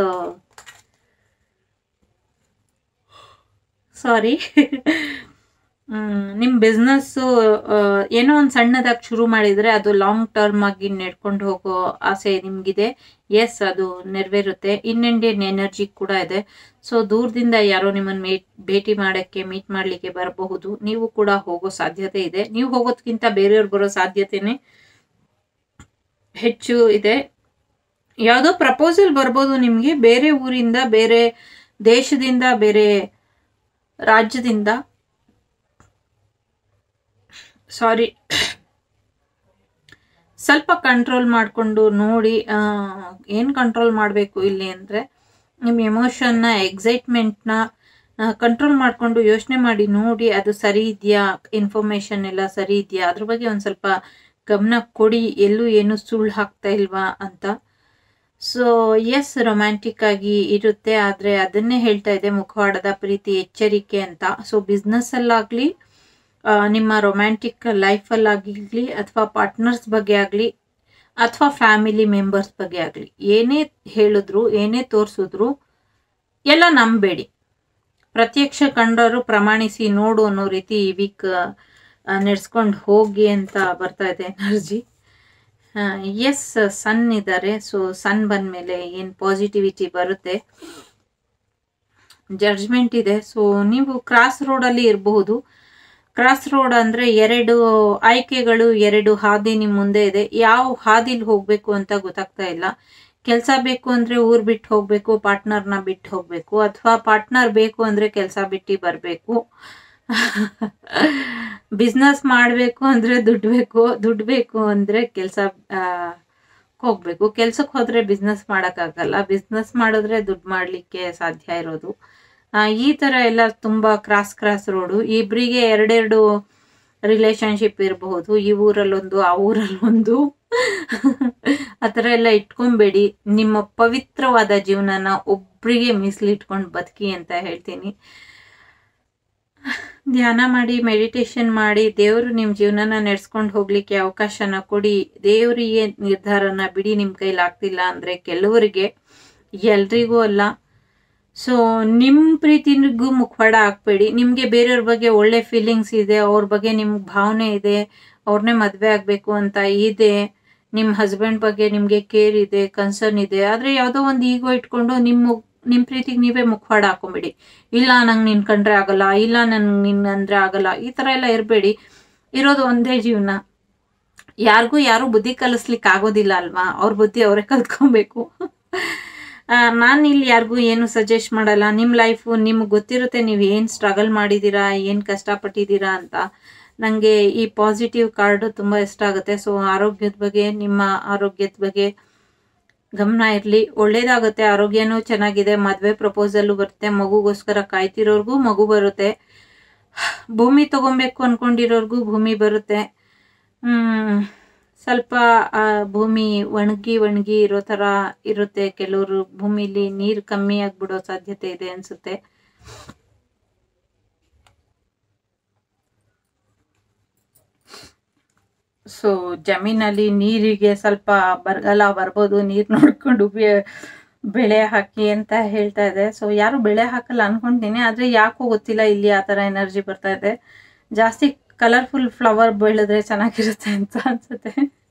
ಸಾರಿ ನಿಮ್ಮ ಬಿಸ್ನೆಸ್ಸು ಏನೋ ಒಂದು ಸಣ್ಣದಾಗಿ ಶುರು ಮಾಡಿದರೆ ಅದು ಲಾಂಗ್ ಟರ್ಮ್ ಆಗಿ ನಡ್ಕೊಂಡು ಹೋಗೋ ಆಸೆ ನಿಮಗಿದೆ ಎಸ್ ಅದು ನೆರವೇರುತ್ತೆ ಇನ್ ಇಂಡಿಯನ್ ಎನರ್ಜಿ ಕೂಡ ಇದೆ ಸೊ ದೂರದಿಂದ ಯಾರೋ ನಿಮ್ಮನ್ನು ಮೀಟ್ ಭೇಟಿ ಮಾಡೋಕ್ಕೆ ಮೀಟ್ ಮಾಡಲಿಕ್ಕೆ ಬರಬಹುದು ನೀವು ಕೂಡ ಹೋಗೋ ಸಾಧ್ಯತೆ ಇದೆ ನೀವು ಹೋಗೋದ್ಕಿಂತ ಬೇರೆಯವ್ರು ಬರೋ ಸಾಧ್ಯತೆನೇ ಹೆಚ್ಚು ಇದೆ ಯಾವುದೋ ಪ್ರಪೋಸಲ್ ಬರ್ಬೋದು ನಿಮಗೆ ಬೇರೆ ಊರಿಂದ ಬೇರೆ ದೇಶದಿಂದ ಬೇರೆ ರಾಜ್ಯದಿಂದ ಸಾರಿ ಸ್ವಲ್ಪ ಕಂಟ್ರೋಲ್ ಮಾಡಿಕೊಂಡು ನೋಡಿ ಏನು ಕಂಟ್ರೋಲ್ ಮಾಡಬೇಕು ಇಲ್ಲಿ ಅಂದರೆ ನಿಮ್ಮ ಎಮೋಷನ್ನ ಎಕ್ಸೈಟ್ಮೆಂಟ್ನ ಕಂಟ್ರೋಲ್ ಮಾಡಿಕೊಂಡು ಯೋಚನೆ ಮಾಡಿ ನೋಡಿ ಅದು ಸರಿ ಇದೆಯಾ ಇನ್ಫಾರ್ಮೇಷನ್ ಎಲ್ಲ ಸರಿ ಇದೆಯಾ ಅದ್ರ ಬಗ್ಗೆ ಒಂದು ಸ್ವಲ್ಪ ಗಮನ ಕೊಡಿ ಎಲ್ಲೂ ಏನು ಸುಳ್ಳು ಹಾಕ್ತಾ ಇಲ್ವಾ ಅಂತ ಸೊ ಎಸ್ ರೊಮ್ಯಾಂಟಿಕ್ ಆಗಿ ಇರುತ್ತೆ ಆದರೆ ಅದನ್ನೇ ಹೇಳ್ತಾ ಇದೆ ಮುಖವಾಡದ ಪ್ರೀತಿ ಎಚ್ಚರಿಕೆ ಅಂತ ಸೊ ಬಿಸ್ನೆಸ್ಸಲ್ಲಾಗಲಿ ನಿಮ್ಮ ರೊಮ್ಯಾಂಟಿಕ್ ಲೈಫಲ್ಲಾಗಿರಲಿ ಅಥವಾ ಪಾರ್ಟ್ನರ್ಸ್ ಬಗ್ಗೆ ಆಗಲಿ ಅಥವಾ ಫ್ಯಾಮಿಲಿ ಮೆಂಬರ್ಸ್ ಬಗ್ಗೆ ಆಗಲಿ ಏನೇ ಹೇಳಿದ್ರು ಏನೇ ತೋರಿಸಿದ್ರು ಎಲ್ಲ ನಂಬೇಡಿ ಪ್ರತ್ಯಕ್ಷ ಕಂಡವರು ಪ್ರಮಾಣಿಸಿ ನೋಡು ಅನ್ನೋ ರೀತಿ ಈ ವೀಕ್ ನಡೆಸ್ಕೊಂಡು ಹೋಗಿ ಅಂತ ಬರ್ತಾ ಇದೆ ಎನರ್ಜಿ ಎಸ್ ಸನ್ ಇದ್ದಾರೆ ಸೊ ಸನ್ ಬಂದ್ಮೇಲೆ ಏನು ಪಾಸಿಟಿವಿಟಿ ಬರುತ್ತೆ ಜಡ್ಜ್ಮೆಂಟ್ ಇದೆ ಸೊ ನೀವು ಕ್ರಾಸ್ ರೋಡಲ್ಲಿ ಇರಬಹುದು ಕ್ರಾಸ್ ರೋಡ್ ಅಂದ್ರೆ ಎರಡು ಆಯ್ಕೆಗಳು ಎರಡು ಹಾದಿ ನಿಮ್ ಮುಂದೆ ಇದೆ ಯಾವ ಹಾದಿಲಿ ಹೋಗ್ಬೇಕು ಅಂತ ಗೊತ್ತಾಗ್ತಾ ಇಲ್ಲ ಕೆಲಸ ಬೇಕು ಅಂದ್ರೆ ಊರ್ ಬಿಟ್ಟು ಹೋಗ್ಬೇಕು ಪಾರ್ಟ್ನರ್ನ ಬಿಟ್ಟು ಹೋಗ್ಬೇಕು ಅಥವಾ ಪಾರ್ಟ್ನರ್ ಬೇಕು ಅಂದ್ರೆ ಕೆಲಸ ಬಿಟ್ಟು ಬರಬೇಕು ಬಿಸ್ನೆಸ್ ಮಾಡಬೇಕು ಅಂದ್ರೆ ದುಡ್ಡು ಬೇಕು ದುಡ್ಡು ಬೇಕು ಅಂದ್ರೆ ಕೆಲಸ ಹೋಗ್ಬೇಕು ಕೆಲ್ಸಕ್ಕೆ ಹೋದ್ರೆ ಬಿಸ್ನೆಸ್ ಮಾಡೋಕ್ಕಾಗಲ್ಲ ಬಿಸ್ನೆಸ್ ಮಾಡಿದ್ರೆ ದುಡ್ಡು ಮಾಡಲಿಕ್ಕೆ ಸಾಧ್ಯ ಇರೋದು ಆ, ಈ ತರ ಎಲ್ಲ ತುಂಬಾ ಕ್ರಾಸ್ ಕ್ರಾಸ್ ರೋಡು ಇಬ್ರಿಗೆ ಎರಡೆರಡು ರಿಲೇಶನ್ಶಿಪ್ ಇರಬಹುದು ಈ ಊರಲ್ಲೊಂದು ಆ ಊರಲ್ಲೊಂದು ಆ ಥರ ಎಲ್ಲ ಇಟ್ಕೊಂಬೇಡಿ ನಿಮ್ಮ ಪವಿತ್ರವಾದ ಜೀವನನ ಒಬ್ರಿಗೆ ಮೀಸಲಿಟ್ಕೊಂಡು ಬದುಕಿ ಅಂತ ಹೇಳ್ತೀನಿ ಧ್ಯಾನ ಮಾಡಿ ಮೆಡಿಟೇಷನ್ ಮಾಡಿ ದೇವರು ನಿಮ್ಮ ಜೀವನನ ನಡೆಸ್ಕೊಂಡು ಹೋಗ್ಲಿಕ್ಕೆ ಅವಕಾಶನ ಕೊಡಿ ದೇವರಿಗೆ ನಿರ್ಧಾರನ ಬಿಡಿ ನಿಮ್ಮ ಕೈಲಿ ಆಗ್ತಿಲ್ಲ ಅಂದರೆ ಕೆಲವರಿಗೆ ಎಲ್ರಿಗೂ ಅಲ್ಲ ಸೊ ನಿಮ್ಮ ಪ್ರೀತಿಗೂ ಮುಖವಾಡ ಹಾಕ್ಬೇಡಿ ನಿಮಗೆ ಬೇರೆಯವ್ರ ಬಗ್ಗೆ ಒಳ್ಳೆ ಫೀಲಿಂಗ್ಸ್ ಇದೆ ಅವ್ರ ಬಗ್ಗೆ ನಿಮ್ಗೆ ಭಾವನೆ ಇದೆ ಅವ್ರನ್ನೇ ಮದುವೆ ಆಗಬೇಕು ಅಂತ ಇದೆ ನಿಮ್ಮ ಹಸ್ಬೆಂಡ್ ಬಗ್ಗೆ ನಿಮಗೆ ಕೇರ್ ಇದೆ ಕನ್ಸರ್ನ್ ಇದೆ ಆದರೆ ಯಾವುದೋ ಒಂದು ಈಗೋ ಇಟ್ಕೊಂಡು ನಿಮ್ಮ ನಿಮ್ಮ ಪ್ರೀತಿಗೆ ನೀವೇ ಮುಖವಾಡ ಹಾಕೊಂಬಿಡಿ ಇಲ್ಲ ನಂಗೆ ನಿನ್ ಕಂಡ್ರೆ ಆಗಲ್ಲ ಇಲ್ಲ ನನ್ಗೆ ನಿನ್ ಅಂದ್ರೆ ಆಗಲ್ಲ ಈ ಥರ ಎಲ್ಲ ಇರಬೇಡಿ ಇರೋದು ಒಂದೇ ಜೀವನ ಯಾರಿಗೂ ಯಾರು ಬುದ್ಧಿ ಕಲಿಸ್ಲಿಕ್ಕೆ ಆಗೋದಿಲ್ಲ ಅಲ್ವಾ ಅವ್ರ ಬುದ್ಧಿ ಅವರೇ ಕಲ್ತ್ಕೊಬೇಕು ನಾನು ಇಲ್ಲಿ ಯಾರಿಗೂ ಏನು ಸಜೆಸ್ಟ್ ಮಾಡಲ್ಲ ನಿಮ್ಮ ಲೈಫು ನಿಮ್ಗೆ ಗೊತ್ತಿರುತ್ತೆ ನೀವು ಏನು ಸ್ಟ್ರಗಲ್ ಮಾಡಿದ್ದೀರಾ ಏನು ಕಷ್ಟಪಟ್ಟಿದ್ದೀರಾ ಅಂತ ನನಗೆ ಈ ಪಾಸಿಟಿವ್ ಕಾರ್ಡ್ ತುಂಬ ಇಷ್ಟ ಆಗುತ್ತೆ ಸೊ ಆರೋಗ್ಯದ ಬಗ್ಗೆ ನಿಮ್ಮ ಆರೋಗ್ಯದ ಬಗ್ಗೆ ಗಮನ ಇರಲಿ ಒಳ್ಳೇದಾಗುತ್ತೆ ಆರೋಗ್ಯನೂ ಚೆನ್ನಾಗಿದೆ ಮದುವೆ ಪ್ರಪೋಸಲ್ಲು ಬರುತ್ತೆ ಮಗುಗೋಸ್ಕರ ಕಾಯ್ತಿರೋರ್ಗೂ ಮಗು ಬರುತ್ತೆ ಭೂಮಿ ತಗೊಬೇಕು ಅನ್ಕೊಂಡಿರೋರ್ಗೂ ಭೂಮಿ ಬರುತ್ತೆ ಹ್ಮ್, ಸ್ವಲ್ಪ ಆ ಭೂಮಿ ಒಣಗಿ ಒಣಗಿ ಇರೋ ಥರ ಇರುತ್ತೆ ಕೆಲವರು ಭೂಮಿಲಿ ನೀರು ಕಮ್ಮಿ ಆಗ್ಬಿಡೋ ಸಾಧ್ಯತೆ ಇದೆ ಅನ್ಸುತ್ತೆ ಸೊ ಜಮೀನಲ್ಲಿ ನೀರಿಗೆ ಸ್ವಲ್ಪ ಬರಗಾಲ ಬರ್ಬೋದು ನೀರು ನೋಡ್ಕೊಂಡು ಬೆ- ಬೆಳೆ ಹಾಕಿ ಅಂತ ಹೇಳ್ತಾ ಇದೆ ಸೊ ಯಾರು ಬೆಳೆ ಹಾಕಲ್ಲ ಅನ್ಕೊಂತೀನಿ ಆದ್ರೆ ಯಾಕೋ ಗೊತ್ತಿಲ್ಲ ಇಲ್ಲಿ ಆ ಥರ ಎನರ್ಜಿ ಬರ್ತಾ ಇದೆ ಜಾಸ್ತಿ ಕಲರ್ಫುಲ್ ಫ್ಲವರ್ ಬೆಳೆದ್ರೆ ಚೆನ್ನಾಗಿರುತ್ತೆ ಅಂತ ಅನ್ಸುತ್ತೆ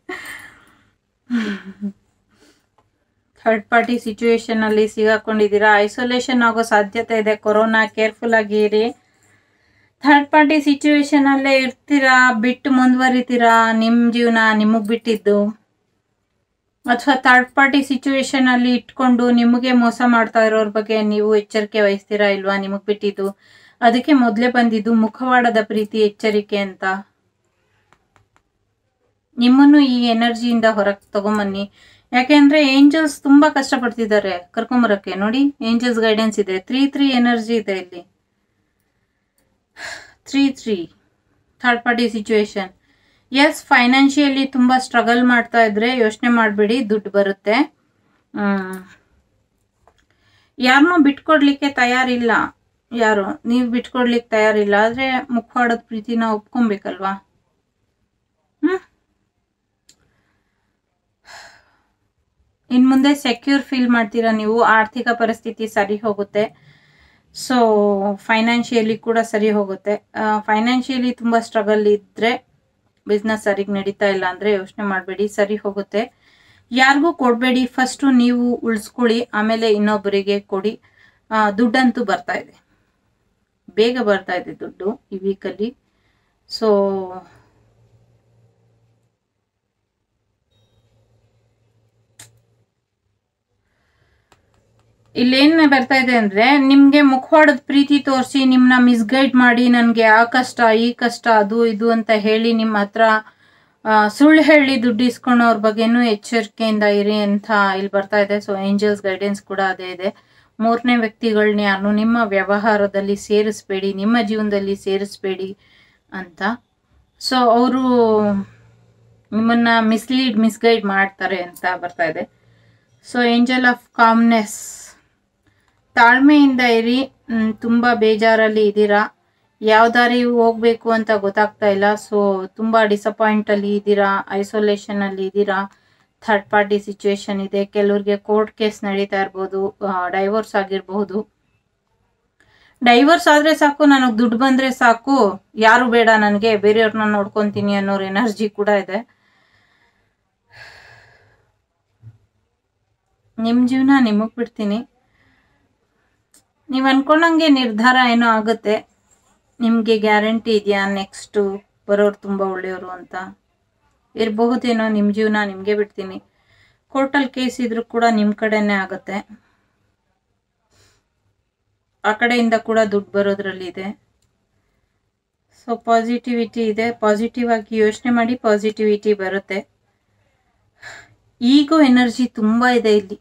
ಥರ್ಡ್ ಪಾರ್ಟಿ ಸಿಚುವೇಶನ್ ಅಲ್ಲಿ ಸಿಗಾಕೊಂಡಿದ್ದೀರಾ ಐಸೋಲೇಷನ್ ಆಗೋ ಸಾಧ್ಯತೆ ಇದೆ ಕೊರೋನಾ ಕೇರ್ಫುಲ್ ಆಗಿ ಇರಿ ಥರ್ಡ್ ಪಾರ್ಟಿ ಸಿಚುವೇಶನ್ ಅಲ್ಲೇ ಇರ್ತೀರಾ ಬಿಟ್ಟು ಮುಂದುವರಿತೀರಾ ನಿಮ್ಮ ಜೀವನ ನಿಮಗೆ ಬಿಟ್ಟಿದ್ದು ಅಥವಾ ಥರ್ಡ್ ಪಾರ್ಟಿ ಸಿಚುವೇಶನ್ ಅಲ್ಲಿ ಇಟ್ಕೊಂಡು ನಿಮಗೆ ಮೋಸ ಮಾಡ್ತಾ ಇರೋರ ಬಗ್ಗೆ ನೀವು ಎಚ್ಚರಿಕೆ ವಹಿಸ್ತೀರಾ ಇಲ್ವಾ ನಿಮಗೆ ಬಿಟ್ಟಿದ್ದು ಅದಕ್ಕೆ ಮೊದಲೇ ಬಂದಿದ್ದು ಮುಖವಾಡದ ಪ್ರೀತಿ ಎಚ್ಚರಿಕೆ ಅಂತ ನಿಮ್ಮನ್ನು ಈ ಎನರ್ಜಿಯಿಂದ ಹೊರಗೆ ತಗೊಂಬನ್ನಿ ಯಾಕೆಂದ್ರೆ ಏಂಜಲ್ಸ್ ತುಂಬಾ ಕಷ್ಟಪಡ್ತಿದ್ದಾರೆ ಕರ್ಕೊಂಬರಕ್ಕೆ ನೋಡಿ ಏಂಜಲ್ಸ್ ಗೈಡೆನ್ಸ್ ಇದೆ ತ್ರೀ ತ್ರೀ ಎನರ್ಜಿ ಇದೆ ಇಲ್ಲಿ three three third party situation yes financially ತುಂಬ ಸ್ಟ್ರಗಲ್ ಮಾಡ್ತಾ ಇದ್ರೆ ಯೋಚನೆ ಮಾಡಬೇಡಿ ದುಡ್ಡು ಬರುತ್ತೆ ಯಾರನ್ನೂ ಬಿಟ್ಕೊಡ್ಲಿಕ್ಕೆ ತಯಾರಿಲ್ಲ ಯಾರು ನೀವು ಬಿಟ್ಕೊಡ್ಲಿಕ್ಕೆ ತಯಾರಿಲ್ಲ ಆದರೆ ಮುಖವಾಡದ ಪ್ರೀತಿನ ಒಪ್ಕೊಬೇಕಲ್ವಾ ಹ್ಮ್ ಇನ್ನು ಮುಂದೆ ಸೆಕ್ಯೂರ್ ಫೀಲ್ ಮಾಡ್ತೀರಾ ನೀವು ಆರ್ಥಿಕ ಪರಿಸ್ಥಿತಿ ಸರಿ ಹೋಗುತ್ತೆ ಸೊ ಫೈನಾನ್ಷಿಯಲಿ ಕೂಡ ಸರಿ ಹೋಗುತ್ತೆ ಫೈನಾನ್ಷಿಯಲಿ ತುಂಬ ಸ್ಟ್ರಗಲ್ ಇದ್ದರೆ ಬಿಸ್ನೆಸ್ ಸರಿಗೆ ನಡೀತಾ ಇಲ್ಲ ಅಂದರೆ ಯೋಚನೆ ಮಾಡಬೇಡಿ ಸರಿ ಹೋಗುತ್ತೆ ಯಾರಿಗೂ ಕೊಡಬೇಡಿ ಫಸ್ಟು ನೀವು ಉಳಿಸ್ಕೊಳ್ಳಿ ಆಮೇಲೆ ಇನ್ನೊಬ್ಬರಿಗೆ ಕೊಡಿ ಆ, ದುಡ್ಡಂತೂ ಬರ್ತಾ ಇದೆ ಬೇಗ ಬರ್ತಾ ಇದೆ ದುಡ್ಡು ಈ ವೀಕಲ್ಲಿ ಸೊ ಇಲ್ಲೇನ್ ಬರ್ತಾ ಇದೆ ಅಂದ್ರೆ ನಿಮ್ಗೆ ಮುಖವಾಡದ ಪ್ರೀತಿ ತೋರಿಸಿ ನಿಮ್ನ ಮಿಸ್ಗೈಡ್ ಮಾಡಿ ನನ್ಗೆ ಆ ಕಷ್ಟ ಈ ಕಷ್ಟ ಅದು ಇದು ಅಂತ ಹೇಳಿ ನಿಮ್ಮ ಹತ್ರ ಆ, ಸುಳ್ಳು ಹೇಳಿ ದುಡ್ಡು ಇಸ್ಕೊಳೋರ್ ಬಗ್ಗೆನೂ ಎಚ್ಚರಿಕೆಯಿಂದ ಇರಿ ಅಂತ ಇಲ್ಲಿ ಬರ್ತಾ ಇದೆ ಸೊ ಏಂಜಲ್ಸ್ ಗೈಡೆನ್ಸ್ ಕೂಡ ಅದೇ ಇದೆ ಮೂರನೇ ವ್ಯಕ್ತಿಗಳನ್ನ ಯಾರನ್ನು ನಿಮ್ಮ ವ್ಯವಹಾರದಲ್ಲಿ ಸೇರಿಸ್ಬೇಡಿ ನಿಮ್ಮ ಜೀವನದಲ್ಲಿ ಸೇರಿಸ್ಬೇಡಿ ಅಂತ ಸೊ ಅವರು ನಿಮ್ಮನ್ನ ಮಿಸ್ಲೀಡ್ ಮಿಸ್ಗೈಡ್ ಮಾಡ್ತಾರೆ ಅಂತ ಬರ್ತಾ ಇದೆ ಸೊ ಏಂಜಲ್ ಆಫ್ ಕಾಮ್ನೆಸ್ ತಾಳ್ಮೆಯಿಂದ ಇರಿ ಮ್, ತುಂಬಾ ಬೇಜಾರಲ್ಲಿ ಇದ್ದೀರಾ ಯಾವ ದಾರಿ ಹೋಗ್ಬೇಕು ಅಂತ ಗೊತ್ತಾಗ್ತಾ ಇಲ್ಲ ಸೊ ತುಂಬಾ ಡಿಸಪಾಯಿಂಟ್ ಅಲ್ಲಿ ಇದ್ದೀರಾ ಐಸೋಲೇಷನ್ ಅಲ್ಲಿ ಇದ್ದೀರಾ ಥರ್ಡ್ ಪಾರ್ಟಿ ಸಿಚುವೇಶನ್ ಇದೆ ಕೆಲವ್ರಿಗೆ ಕೋರ್ಟ್ ಕೇಸ್ ನಡೀತಾ ಇರ್ಬೋದು ಡೈವೋರ್ಸ್ ಆಗಿರ್ಬಹುದು ಡೈವರ್ಸ್ ಆದ್ರೆ ಸಾಕು ನನಗೆ ದುಡ್ಡು ಬಂದ್ರೆ ಸಾಕು ಯಾರು ಬೇಡ ನನಗೆ ಬೇರೆಯವ್ರನ್ನ ನೋಡ್ಕೊಂತೀನಿ ಅನ್ನೋರ್ ಎನರ್ಜಿ ಕೂಡ ಇದೆ ನಿಮ್ ಜೀವನ ನಿಮಗ್ ಬಿಡ್ತೀನಿ ನೀವು ಅನ್ಕೊಂಡಂಗೆ ನಿರ್ಧಾರ ಏನೋ ಆಗುತ್ತೆ ನಿಮಗೆ ಗ್ಯಾರಂಟಿ ಇದೆಯಾ ನೆಕ್ಸ್ಟು ಬರೋರು ತುಂಬ ಒಳ್ಳೆಯವರು ಅಂತ ಇರಬಹುದೇನೋ ನಿಮ್ಮ ಜೀವನ ನಿಮಗೆ ಬಿಡ್ತೀನಿ ಕೋರ್ಟಲ್ಲಿ ಕೇಸ್ ಇದ್ರೂ ಕೂಡ ನಿಮ್ಮ ಕಡೆನೇ ಆಗುತ್ತೆ ಆ ಕಡೆಯಿಂದ ಕೂಡ ದುಡ್ಡು ಬರೋದ್ರಲ್ಲಿದೆ ಸೊ ಪಾಸಿಟಿವಿಟಿ ಇದೆ ಪಾಸಿಟಿವ್ ಆಗಿ ಯೋಚನೆ ಮಾಡಿ ಪಾಸಿಟಿವಿಟಿ ಬರುತ್ತೆ ಈಗೋ ಎನರ್ಜಿ ತುಂಬ ಇದೆ ಇಲ್ಲಿ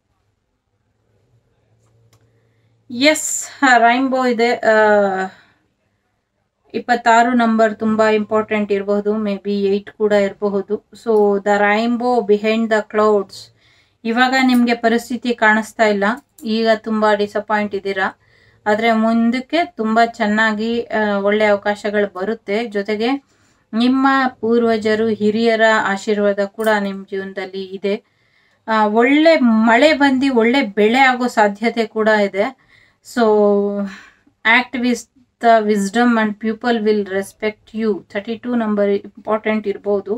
ಎಸ್ ರೈನ್ಬೋ ಇದೆ ಆ, ಇಪ್ಪತ್ತಾರು ನಂಬರ್ ತುಂಬಾ ಇಂಪಾರ್ಟೆಂಟ್ ಇರಬಹುದು ಮೇ ಬಿ ಏಯ್ಟ್ ಕೂಡ ಇರಬಹುದು so the rainbow behind the clouds ಇವಾಗ ನಿಮಗೆ ಪರಿಸ್ಥಿತಿ ಕಾಣಿಸ್ತಾ ಇಲ್ಲ ಈಗ ತುಂಬಾ ಡಿಸಪಾಯಿಂಟ್ ಇದ್ದೀರಾ ಆದರೆ ಮುಂದಕ್ಕೆ ತುಂಬ ಚೆನ್ನಾಗಿ ಆ, ಒಳ್ಳೆ ಅವಕಾಶಗಳು ಬರುತ್ತೆ ಜೊತೆಗೆ ನಿಮ್ಮ ಪೂರ್ವಜರು ಹಿರಿಯರ ಆಶೀರ್ವಾದ ಕೂಡ ನಿಮ್ಮ ಜೀವನದಲ್ಲಿ ಇದೆ ಆ, ಒಳ್ಳೆ ಮಳೆ ಬಂದು ಒಳ್ಳೆ ಬೆಳೆ ಆಗೋ ಸಾಧ್ಯತೆ ಕೂಡ ಇದೆ so act with the wisdom and people will respect you thirty two number important ಇರ್ಬೋದು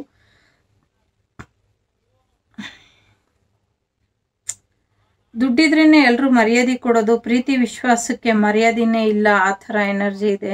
ದುಡ್ಡಿದ್ರೇನೆ ಎಲ್ಲರೂ ಮರ್ಯಾದೆ ಕೊಡೋದು ಪ್ರೀತಿ ವಿಶ್ವಾಸಕ್ಕೆ ಮರ್ಯಾದೆನೇ ಇಲ್ಲ ಆ ಥರ ಎನರ್ಜಿ ಇದೆ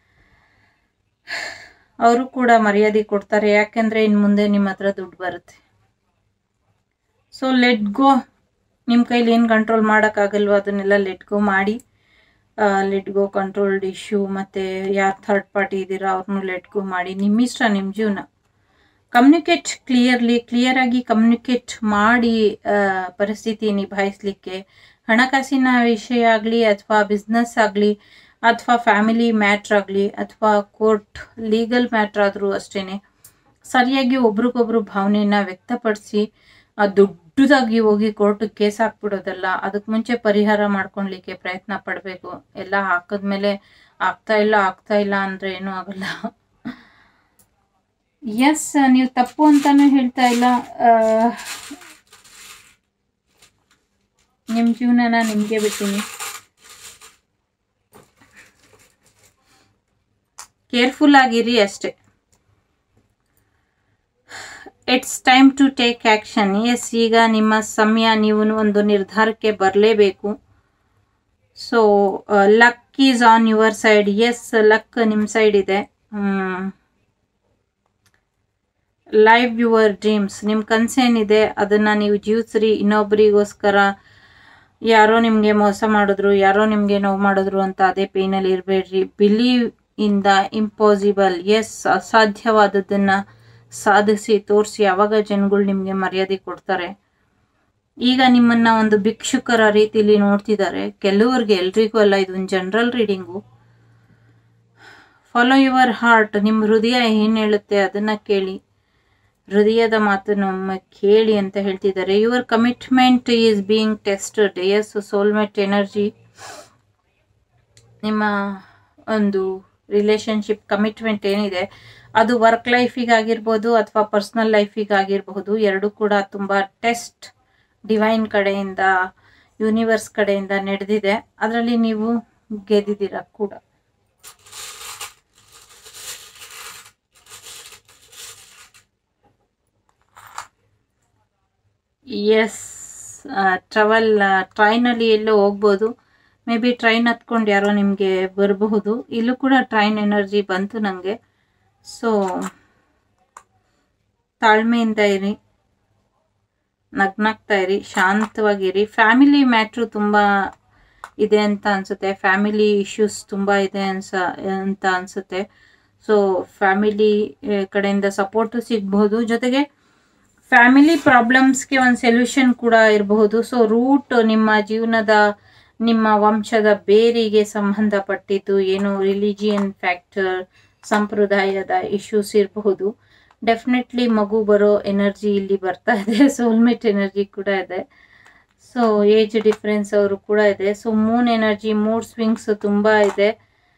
ಅವರು ಕೂಡ ಮರ್ಯಾದೆ ಕೊಡ್ತಾರೆ ಯಾಕೆಂದ್ರೆ ಇನ್ನು ಮುಂದೆ ನಿಮ್ಮ ಹತ್ರ ದುಡ್ಡು ಬರುತ್ತೆ ಸೊ ಲೆಟ್ ಗೋ ನಿಮ್ಮ ಕೈಲಿ ಏನು ಕಂಟ್ರೋಲ್ ಮಾಡೋಕ್ಕಾಗಲ್ವೋ ಅದನ್ನೆಲ್ಲ ಲೆಟ್ ಗೋ ಮಾಡಿ ಲೆಟ್ ಗೋ ಕಂಟ್ರೋಲ್ಡ್ ಇಶ್ಯೂ ಮತ್ತು ಯಾರು ಥರ್ಡ್ ಪಾರ್ಟಿ ಇದ್ದೀರಾ ಅವ್ರನ್ನೂ ಲೆಟ್ ಗೋ ಮಾಡಿ ನಿಮ್ಮ ಇಷ್ಟ ನಿಮ್ಮ ಜೀವನ ಕಮ್ಯುನಿಕೇಟ್ ಕ್ಲಿಯರ್ಲಿ ಕ್ಲಿಯರಾಗಿ ಕಮ್ಯುನಿಕೇಟ್ ಮಾಡಿ ಆ, ಪರಿಸ್ಥಿತಿ ನಿಭಾಯಿಸಲಿಕ್ಕೆ ಹಣಕಾಸಿನ ವಿಷಯ ಆಗಲಿ ಅಥವಾ ಬಿಸ್ನೆಸ್ ಆಗಲಿ ಅಥವಾ ಫ್ಯಾಮಿಲಿ ಮ್ಯಾಟ್ರ್ ಆಗಲಿ ಅಥವಾ ಕೋರ್ಟ್ ಲೀಗಲ್ ಮ್ಯಾಟ್ರ್ ಆದರೂ ಅಷ್ಟೇ ಸರಿಯಾಗಿ ಒಬ್ರಿಗೊಬ್ರು ಭಾವನೆಯನ್ನ ವ್ಯಕ್ತಪಡಿಸಿ ಆ ದೊಡ್ಡದಾಗಿ ಹೋಗಿ ಕೋರ್ಟ್ ಕೇಸ್ ಹಾಕ್ಬಿಡೋದಲ್ಲ ಅದಕ್ಕೆ ಮುಂಚೆ ಪರಿಹಾರ ಮಾಡ್ಕೊಳ್ಲಿಕ್ಕೆ ಪ್ರಯತ್ನ ಪಡಬೇಕು ಎಲ್ಲ ಹಾಕಿದ್ಮೇಲೆ ಆಗ್ತಾ ಇಲ್ಲ ಆಗ್ತಾ ಇಲ್ಲ ಅಂದರೆ ಏನೂ ಆಗಲ್ಲ ಎಸ್ ನೀವು ತಪ್ಪು ಅಂತಾನು ಹೇಳ್ತಾ ಇಲ್ಲ ನಿಮ್ಮ ಜೀವನನ ನಿಮಗೆ ಬಿಡ್ತೀನಿ ಕೇರ್ಫುಲ್ ಆಗಿರಿ ಅಷ್ಟೇ it's time to take action yes ಈಗ ನಿಮ್ಮ ಸಮಯ ನೀವು ಒಂದು ನಿರ್ಧಾರಕ್ಕೆ ಬರಲೇಬೇಕು so luck is on your side yes luck ನಿಮ್ಮ ಸೈಡ್ ಇದೆ ಲೈವ್ ಯುವರ್ ಡ್ರೀಮ್ಸ್ ನಿಮ್ಮ ಕನಸೇನಿದೆ ಅದನ್ನು ನೀವು ಜೀವಿಸ್ರಿ ಇನ್ನೊಬ್ಬರಿಗೋಸ್ಕರ ಯಾರೋ ನಿಮಗೆ ಮೋಸ ಮಾಡಿದ್ರು ಯಾರೋ ನಿಮಗೆ ನೋವು ಮಾಡಿದ್ರು ಅಂತ ಅದೇ ಪೇನಲ್ಲಿ ಇರಬೇಡ್ರಿ believe in the impossible yes ಅಸಾಧ್ಯವಾದದ್ದನ್ನು ಸಾಧಿಸಿ ತೋರಿಸಿ ಯಾವಾಗ ಜನಗಳು ನಿಮಗೆ ಮರ್ಯಾದೆ ಕೊಡ್ತಾರೆ ಈಗ ನಿಮ್ಮನ್ನ ಒಂದು ಭಿಕ್ಷುಕರ ರೀತಿಲಿ ನೋಡ್ತಿದ್ದಾರೆ ಕೆಲವ್ರಿಗೆ ಎಲ್ರಿಗೂ ಅಲ್ಲ ಇದೊಂದು general reading follow your heart ನಿಮ್ಮ ಹೃದಯ ಏನು ಹೇಳುತ್ತೆ ಅದನ್ನ ಕೇಳಿ ಹೃದಯದ ಮಾತನ್ನು ಕೇಳಿ ಅಂತ ಹೇಳ್ತಿದ್ದಾರೆ your commitment is being tested yes soulmate energy ನಿಮ್ಮ ಒಂದು ರಿಲೇಶನ್ಶಿಪ್ ಕಮಿಟ್ಮೆಂಟ್ ಏನಿದೆ ಅದು ವರ್ಕ್ ಲೈಫಿಗಾಗಿರ್ಬೋದು ಅಥವಾ ಪರ್ಸ್ನಲ್ ಲೈಫಿಗಾಗಿರ್ಬೋದು ಎರಡು ಕೂಡ ತುಂಬ ಟೆಸ್ಟ್ ಡಿವೈನ್ ಕಡೆಯಿಂದ ಯೂನಿವರ್ಸ್ ಕಡೆಯಿಂದ ನಡೆದಿದೆ ಅದರಲ್ಲಿ ನೀವು ಗೆದ್ದಿದ್ದೀರಾ ಕೂಡ ಎಸ್ ಟ್ರಾವೆಲ್ ಟ್ರೈನಲ್ಲಿ ಎಲ್ಲೋ ಹೋಗ್ಬೋದು ಮೇ ಬಿ ಟ್ರೈನ್ ಹತ್ಕೊಂಡು ಯಾರೋ ನಿಮಗೆ ಬರಬಹುದು ಇಲ್ಲೂ ಕೂಡ ಟ್ರೈನ್ ಎನರ್ಜಿ ಬಂತು ನನಗೆ ಸೊ ತಾಳ್ಮೆಯಿಂದ ಇರಿ ನಗ್ನಗ್ತಾ ಇರಿ ಶಾಂತವಾಗಿರಿ ಫ್ಯಾಮಿಲಿ ಮ್ಯಾಟ್ರು ತುಂಬ ಇದೆ ಅಂತ ಅನ್ಸುತ್ತೆ ಫ್ಯಾಮಿಲಿ ಇಶ್ಯೂಸ್ ತುಂಬ ಇದೆ ಅನ್ಸ ಅಂತ ಅನ್ಸುತ್ತೆ ಸೊ ಫ್ಯಾಮಿಲಿ ಕಡೆಯಿಂದ ಸಪೋರ್ಟು ಸಿಗ್ಬಹುದು ಜೊತೆಗೆ ಫ್ಯಾಮಿಲಿ ಪ್ರಾಬ್ಲಮ್ಸ್ಗೆ ಒಂದು ಸೊಲ್ಯೂಷನ್ ಕೂಡ ಇರಬಹುದು ಸೊ ರೂಟ್ ನಿಮ್ಮ ಜೀವನದ ನಿಮ್ಮ ವಂಶದ ಬೇರಿಗೆ ಸಂಬಂಧಪಟ್ಟಿದ್ದು ಏನು ರಿಲಿಜಿಯನ್ ಫ್ಯಾಕ್ಟರ್ ಸಂಪ್ರದಾಯದ ಇಶ್ಯೂಸ್ ಇರಬಹುದು ಡೆಫಿನೆಟ್ಲಿ ಮಗು ಬರೋ ಎನರ್ಜಿ ಇಲ್ಲಿ ಬರ್ತಾ ಇದೆ ಸೋಲ್ಮೇಟ್ ಎನರ್ಜಿ ಕೂಡ ಇದೆ ಸೊ ಏಜ್ ಡಿಫ್ರೆನ್ಸ್ ಅವರು ಕೂಡ ಇದೆ so moon energy mood swings ತುಂಬ ಇದೆ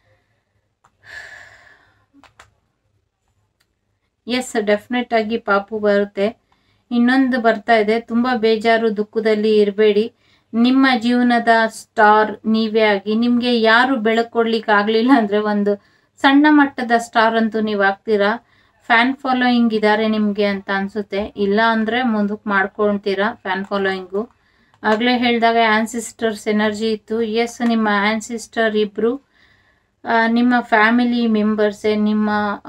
ಎಸ್ ಡೆಫಿನೆಟ್ ಆಗಿ ಪಾಪು ಬರುತ್ತೆ ಇನ್ನೊಂದು ಬರ್ತಾ ಇದೆ ತುಂಬ ಬೇಜಾರು ದುಃಖದಲ್ಲಿ ಇರಬೇಡಿ ನಿಮ್ಮ ಜೀವನದ ಸ್ಟಾರ್ ನೀವೇ ಆಗಿ ನಿಮಗೆ ಯಾರು ಬೆಳಕು ಕೊಡ್ಲಿಕ್ಕೆ ಆಗಲಿಲ್ಲ ಅಂದರೆ ಒಂದು ಸಣ್ಣ ಮಟ್ಟದ ಸ್ಟಾರ್ ಅಂತೂ ನೀವು ಆಗ್ತೀರಾ ಫ್ಯಾನ್ ಫಾಲೋಯಿಂಗ್ ಇದ್ದಾರೆ ನಿಮಗೆ ಅಂತ ಅನಿಸುತ್ತೆ ಇಲ್ಲ ಅಂದರೆ ಮುಂದಕ್ಕೆ ಮಾಡ್ಕೊಳ್ತೀರಾ ಫ್ಯಾನ್ ಫಾಲೋಯಿಂಗು ಆಗಲೇ ಹೇಳಿದಾಗ ಆ್ಯನ್ಸಿಸ್ಟರ್ಸ್ ಎನರ್ಜಿ ಇತ್ತು ಎಸ್ ನಿಮ್ಮ ಆ್ಯನ್ಸಿಸ್ಟರ್ ಇಬ್ಬರು ನಿಮ್ಮ ಫ್ಯಾಮಿಲಿ ಮೆಂಬರ್ಸೇ ನಿಮ್ಮ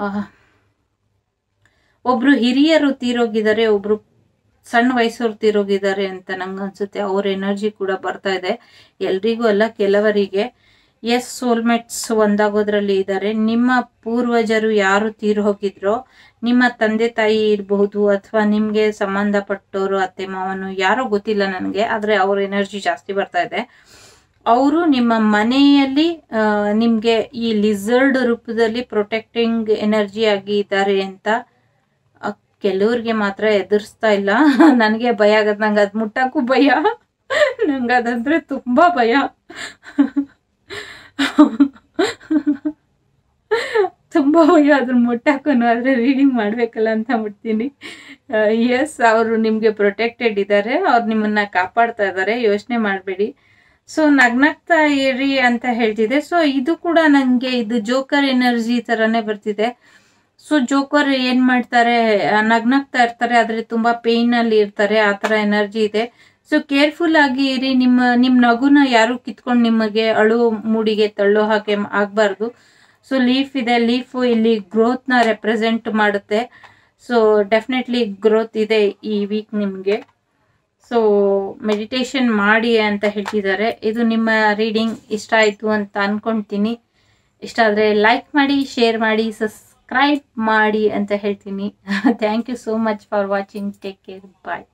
ಒಬ್ಬರು ಹಿರಿಯರು ತೀರೋಗಿದ್ದಾರೆ ಒಬ್ಬರು ಸಣ್ಣ ವಯಸ್ಸವ್ರು ತೀರೋಗಿದ್ದಾರೆ ಅಂತ ನಂಗೆ ಅನ್ಸುತ್ತೆ ಅವ್ರ ಎನರ್ಜಿ ಕೂಡ ಬರ್ತಾ ಇದೆ ಎಲ್ರಿಗೂ ಅಲ್ಲ ಕೆಲವರಿಗೆ ಎಸ್ ಸೋಲ್ಮೇಟ್ಸ್ ಒಂದಾಗೋದ್ರಲ್ಲಿ ಇದ್ದಾರೆ ನಿಮ್ಮ ಪೂರ್ವಜರು ಯಾರು ತೀರು ಹೋಗಿದ್ರೋ ನಿಮ್ಮ ತಂದೆ ತಾಯಿ ಇರಬಹುದು ಅಥವಾ ನಿಮಗೆ ಸಂಬಂಧಪಟ್ಟವರು ಅತ್ತೆ ಮಾವನು ಯಾರೋ ಗೊತ್ತಿಲ್ಲ ನನಗೆ ಆದರೆ ಅವ್ರ ಎನರ್ಜಿ ಜಾಸ್ತಿ ಬರ್ತಾ ಇದೆ ಅವರು ನಿಮ್ಮ ಮನೆಯಲ್ಲಿ ನಿಮಗೆ ಈ ಲಿಸರ್ಡ್ ರೂಪದಲ್ಲಿ ಪ್ರೊಟೆಕ್ಟಿಂಗ್ ಎನರ್ಜಿ ಆಗಿ ಇದ್ದಾರೆ ಅಂತ ಕೆಲವ್ರಿಗೆ ಮಾತ್ರ ಎದುರಿಸ್ತಾ ಇಲ್ಲ ನನಗೆ ಭಯ ಆಗತ್ತೆ ನಂಗೆ ಅದು ಮುಟ್ಟಕ್ಕೂ ಭಯ ನಂಗೆ ಅದಂದ್ರೆ ತುಂಬ ಭಯ ತುಂಬ ಭಯ ಅದ್ರ ಮುಟ್ಟಾಕೋನು ಆದರೆ ರೀಡಿಂಗ್ ಮಾಡಬೇಕಲ್ಲ ಅಂತ ಮುಟ್ತೀನಿ ಎಸ್ ಅವರು ನಿಮಗೆ ಪ್ರೊಟೆಕ್ಟೆಡ್ ಇದ್ದಾರೆ ಅವ್ರು ನಿಮ್ಮನ್ನ ಕಾಪಾಡ್ತಾ ಇದ್ದಾರೆ ಯೋಚನೆ ಮಾಡಬೇಡಿ ಸೊ ನಗ್ನಗ್ತಾ ಇರಿ ಅಂತ ಹೇಳ್ತಿದೆ ಸೊ ಇದು ಕೂಡ ನನಗೆ ಇದು ಜೋಕರ್ ಎನರ್ಜಿ ಥರನೇ ಬರ್ತಿದೆ ಸೊ ಜೋಕರ್ ಏನು ಮಾಡ್ತಾರೆ ಆ, ನಗ್ನಗ್ತಾ ಇರ್ತಾರೆ ಆದರೆ ತುಂಬ ಪೇಯ್ನಲ್ಲಿ ಇರ್ತಾರೆ ಆ ಥರ ಎನರ್ಜಿ ಇದೆ ಸೊ ಕೇರ್ಫುಲ್ ಆಗಿ ಇರಿ ನಿಮ್ಮ ನಿಮ್ಮ ನಗುನ ಯಾರು ಕಿತ್ಕೊಂಡು ನಿಮಗೆ ಅಳು ಮೂಡಿಗೆ ತಳ್ಳೋ ಹಾಗೆ ಆಗಬಾರ್ದು ಸೊ ಲೀಫ್ ಇದೆ ಲೀಫು ಇಲ್ಲಿ ಗ್ರೋತ್ನ ರೆಪ್ರೆಸೆಂಟ್ ಮಾಡುತ್ತೆ ಸೊ ಡೆಫಿನೆಟ್ಲಿ ಗ್ರೋತ್ ಇದೆ ಈ ವೀಕ್ ನಿಮಗೆ ಸೊ ಮೆಡಿಟೇಷನ್ ಮಾಡಿ ಅಂತ ಹೇಳ್ತಿದ್ದಾರೆ ಇದು ನಿಮ್ಮ ರೀಡಿಂಗ್ ಇಷ್ಟ ಆಯಿತು ಅಂತ ಅಂದ್ಕೊಳ್ತೀನಿ ಇಷ್ಟ ಆದರೆ ಲೈಕ್ ಮಾಡಿ ಶೇರ್ ಮಾಡಿ ಸಬ್ಸ್ಕ್ರೈಬ್ ಮಾಡಿ ಅಂತ ಹೇಳ್ತೀನಿ thank you so much for watching take care bye